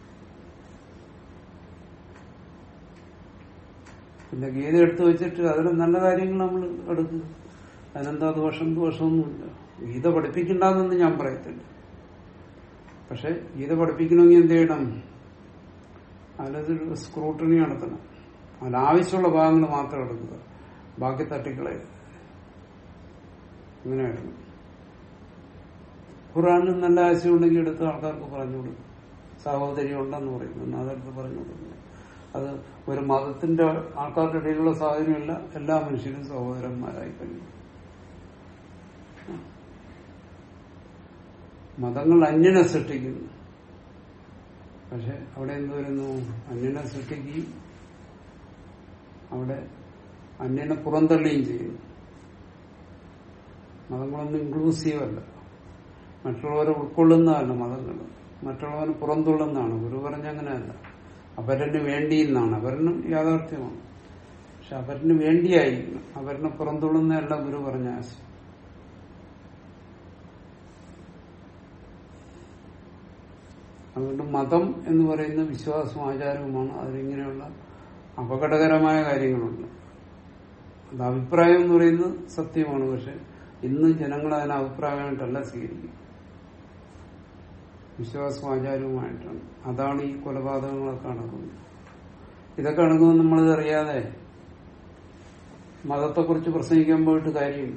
പിന്നെ ഗീത എടുത്തു വെച്ചിട്ട് അതിൽ നല്ല കാര്യങ്ങൾ നമ്മൾ എടുക്കുക അതിനെന്താ ദോഷം ദോഷമൊന്നുമില്ല ഗീത പഠിപ്പിക്കണ്ടെന്നൊന്നും ഞാൻ പറയത്തില്ല പക്ഷെ ഗീത പഠിപ്പിക്കണമെങ്കിൽ എന്ത് ചെയ്യണം അതിലൊരു സ്ക്രൂട്ടണി നടത്തണം അതിലാവശ്യമുള്ള ഭാഗങ്ങൾ മാത്രം എടുക്കുക ബാക്കി തട്ടിക്കളെ ഇങ്ങനെ എടുക്കണം ഖുറാനിൽ നല്ല ആശയം ഉണ്ടെങ്കിൽ എടുത്ത് ആൾക്കാർക്ക് പറഞ്ഞു കൊടുക്കും സഹോദരി ഉണ്ടെന്ന് പറയുന്നു അതെടുത്ത് പറഞ്ഞു കൊടുക്കുന്നു അത് ഒരു മതത്തിന്റെ ആൾക്കാരുടെ ഇടയിലുള്ള സാഹചര്യമല്ല എല്ലാ മനുഷ്യരും സഹോദരന്മാരായി കഴിയും മതങ്ങൾ അന്യനെ സൃഷ്ടിക്കുന്നു പക്ഷെ അവിടെ എന്ത് വരുന്നു അന്യനെ സൃഷ്ടിക്കുകയും അവിടെ അന്യനെ പുറന്തള്ളുകയും ചെയ്യുന്നു മതങ്ങളൊന്നും ഇൻക്ലൂസീവ് അല്ല മറ്റുള്ളവരെ ഉൾക്കൊള്ളുന്നതല്ല മതങ്ങൾ മറ്റുള്ളവരെ പുറന്തള്ളുന്നതാണ് ഗുരു പറഞ്ഞ അങ്ങനെയല്ല അവരന് വേണ്ടി എന്നാണ് അവരനും യാഥാർത്ഥ്യമാണ് പക്ഷെ അവരന് വേണ്ടിയായിരിക്കണം അവരനെ പുറന്തള്ളുന്നതല്ല ഗുരു പറഞ്ഞ ആശയം അതുകൊണ്ട് മതം എന്ന് പറയുന്ന വിശ്വാസവും ആചാരവുമാണ് അതിലിങ്ങനെയുള്ള അപകടകരമായ കാര്യങ്ങളുണ്ട് അത് അഭിപ്രായം എന്ന് പറയുന്നത് സത്യമാണ് പക്ഷെ ഇന്ന് ജനങ്ങൾ അതിനെ അഭിപ്രായമായിട്ടല്ല സ്വീകരിക്കും വിശ്വാസവും ആചാരവുമായിട്ടാണ് അതാണ് ഈ കൊലപാതകങ്ങളൊക്കെ നടക്കുന്നത് ഇതൊക്കെ നടക്കുമ്പോൾ നമ്മളിത് അറിയാതെ മതത്തെക്കുറിച്ച് പ്രസംഗിക്കാൻ പോയിട്ട് കാര്യമില്ല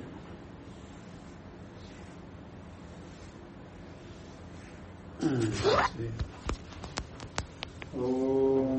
ഉം. ശരി. ഓം